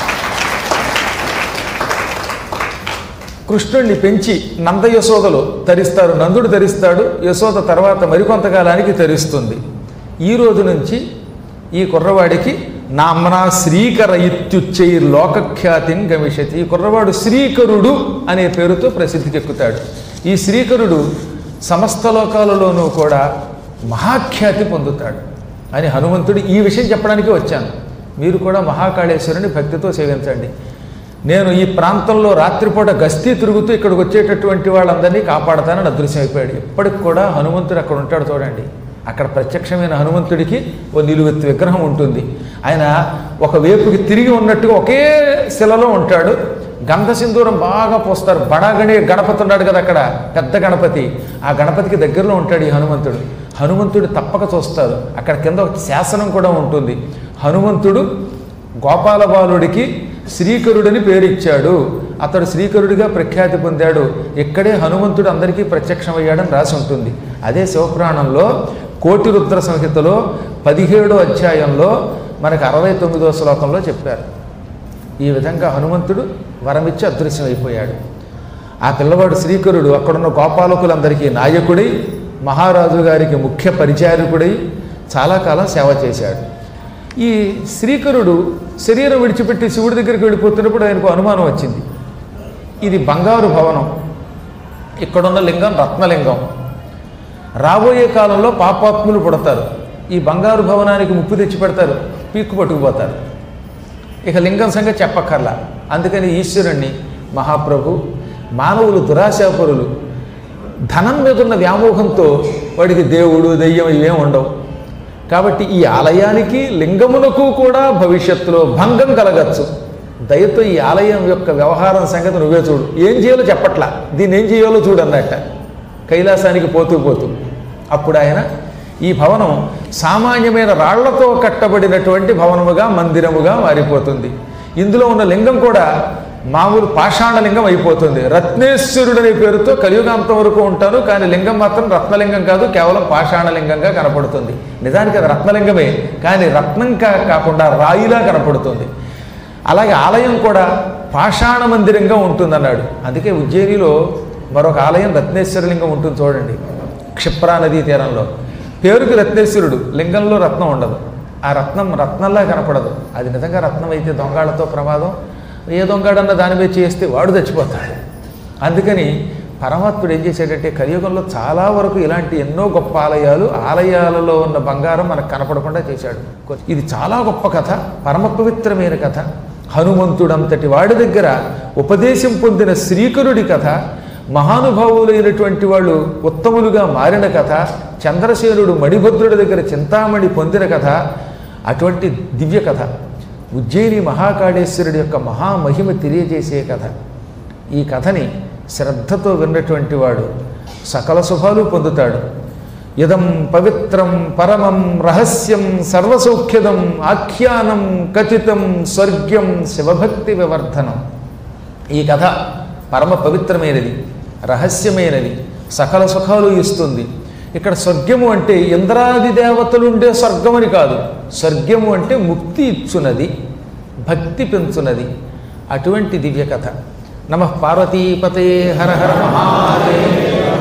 S1: కృష్ణుడిని పెంచి నంద యశోదలు తరిస్తారు నందుడు తరిస్తాడు యశోద తర్వాత మరికొంతకాలానికి తరిస్తుంది ఈ రోజు నుంచి ఈ కుర్రవాడికి నామ్నా శ్రీకర ఇత్యుచ్చై లోకఖ్యాతిని గమిషతి ఈ కుర్రవాడు శ్రీకరుడు అనే పేరుతో ప్రసిద్ధికెక్కుతాడు ఈ శ్రీకరుడు సమస్త లోకాలలోనూ కూడా మహాఖ్యాతి పొందుతాడు అని హనుమంతుడు ఈ విషయం చెప్పడానికి వచ్చాను మీరు కూడా మహాకాళేశ్వరుని భక్తితో సేవించండి నేను ఈ ప్రాంతంలో రాత్రిపూట గస్తీ తిరుగుతూ ఇక్కడికి వచ్చేటటువంటి వాళ్ళందరినీ కాపాడతానని అదృశ్యం అయిపోయాడు ఇప్పటికి కూడా హనుమంతుడు అక్కడ ఉంటాడు చూడండి అక్కడ ప్రత్యక్షమైన హనుమంతుడికి ఓ నిలువెత్తు విగ్రహం ఉంటుంది ఆయన ఒక వేపుకి తిరిగి ఉన్నట్టుగా ఒకే శిలలో ఉంటాడు గంధ సింధూరం బాగా పోస్తారు బడాగణి గణపతి ఉన్నాడు కదా అక్కడ పెద్ద గణపతి ఆ గణపతికి దగ్గరలో ఉంటాడు ఈ హనుమంతుడు హనుమంతుడు తప్పక చూస్తారు అక్కడ కింద ఒక శాసనం కూడా ఉంటుంది హనుమంతుడు గోపాల బాలుడికి శ్రీకరుడని పేరిచ్చాడు అతడు శ్రీకరుడిగా ప్రఖ్యాతి పొందాడు ఇక్కడే హనుమంతుడు అందరికీ ప్రత్యక్షమయ్యాడని రాసి ఉంటుంది అదే శివపురాణంలో కోటి రుద్ర సంహితలో పదిహేడో అధ్యాయంలో మనకు అరవై తొమ్మిదో శ్లోకంలో చెప్పారు ఈ విధంగా హనుమంతుడు వరమిచ్చి అదృశ్యమైపోయాడు ఆ పిల్లవాడు శ్రీకరుడు అక్కడున్న గోపాలకులందరికీ నాయకుడై మహారాజు గారికి ముఖ్య పరిచారకుడై చాలా కాలం సేవ చేశాడు ఈ శ్రీకరుడు శరీరం విడిచిపెట్టి శివుడి దగ్గరికి వెళ్ళిపోతున్నప్పుడు ఆయనకు అనుమానం వచ్చింది ఇది బంగారు భవనం ఇక్కడున్న లింగం రత్నలింగం రాబోయే కాలంలో పాపాత్ములు పుడతారు ఈ బంగారు భవనానికి ముప్పు తెచ్చి పెడతారు పీక్కు పట్టుకుపోతారు ఇక లింగం సంగతి చెప్పక్కర్లా అందుకని ఈశ్వరుణ్ణి మహాప్రభు మానవులు దురాశాపరులు ధనం మీద ఉన్న వ్యామోహంతో వాడికి దేవుడు దెయ్యం ఇవేం ఉండవు కాబట్టి ఈ ఆలయానికి లింగమునకు కూడా భవిష్యత్తులో భంగం కలగచ్చు దయతో ఈ ఆలయం యొక్క వ్యవహారం సంగతి నువ్వే చూడు ఏం చేయాలో చెప్పట్లా దీన్ని ఏం చేయాలో చూడు అన్నట్ట కైలాసానికి పోతూ పోతూ అప్పుడు ఆయన ఈ భవనం సామాన్యమైన రాళ్లతో కట్టబడినటువంటి భవనముగా మందిరముగా మారిపోతుంది ఇందులో ఉన్న లింగం కూడా మామూలు పాషాణ లింగం అయిపోతుంది రత్నేశ్వరుడు అనే పేరుతో కలియుగాంతం వరకు ఉంటాను కానీ లింగం మాత్రం రత్నలింగం కాదు కేవలం పాషాణ లింగంగా కనపడుతుంది నిజానికి అది రత్నలింగమే కానీ రత్నం కా కాకుండా రాయిలా కనపడుతుంది అలాగే ఆలయం కూడా పాషాణ మందిరంగా ఉంటుందన్నాడు అందుకే ఉజ్జయినిలో మరొక ఆలయం రత్నేశ్వర లింగం ఉంటుంది చూడండి క్షిప్రా నదీ తీరంలో పేరుకి రత్నేశ్వరుడు లింగంలో రత్నం ఉండదు ఆ రత్నం రత్నంలా కనపడదు అది నిజంగా రత్నం అయితే దొంగలతో ప్రమాదం ఏ దొంగడన్న దాని మీద చేస్తే వాడు చచ్చిపోతాడు అందుకని పరమాత్ముడు ఏం చేశాడంటే కలియుగంలో చాలా వరకు ఇలాంటి ఎన్నో గొప్ప ఆలయాలు ఆలయాలలో ఉన్న బంగారం మనకు కనపడకుండా చేశాడు ఇది చాలా గొప్ప కథ పరమ పవిత్రమైన కథ హనుమంతుడంతటి వాడి దగ్గర ఉపదేశం పొందిన శ్రీకరుడి కథ మహానుభావులైనటువంటి వాళ్ళు ఉత్తములుగా మారిన కథ చంద్రసేనుడు మణిభద్రుడి దగ్గర చింతామణి పొందిన కథ అటువంటి దివ్య కథ ఉజ్జయిని మహాకాళేశ్వరుడి యొక్క మహామహిమ తెలియజేసే కథ ఈ కథని శ్రద్ధతో విన్నటువంటి వాడు సకల శుభాలు పొందుతాడు ఇదం పవిత్రం పరమం రహస్యం సర్వసౌఖ్యదం ఆఖ్యానం కథితం స్వర్గ్యం శివభక్తి వివర్ధనం ఈ కథ పరమ పవిత్రమైనది రహస్యమైనది సకల సుఖాలు ఇస్తుంది ఇక్కడ స్వర్గము అంటే ఇంద్రాది దేవతలుండే స్వర్గం అని కాదు స్వర్గము అంటే ముక్తి ఇచ్చునది భక్తి పెంచునది అటువంటి దివ్య కథ నమ పార్వతీపతే హర హర మహాదేవ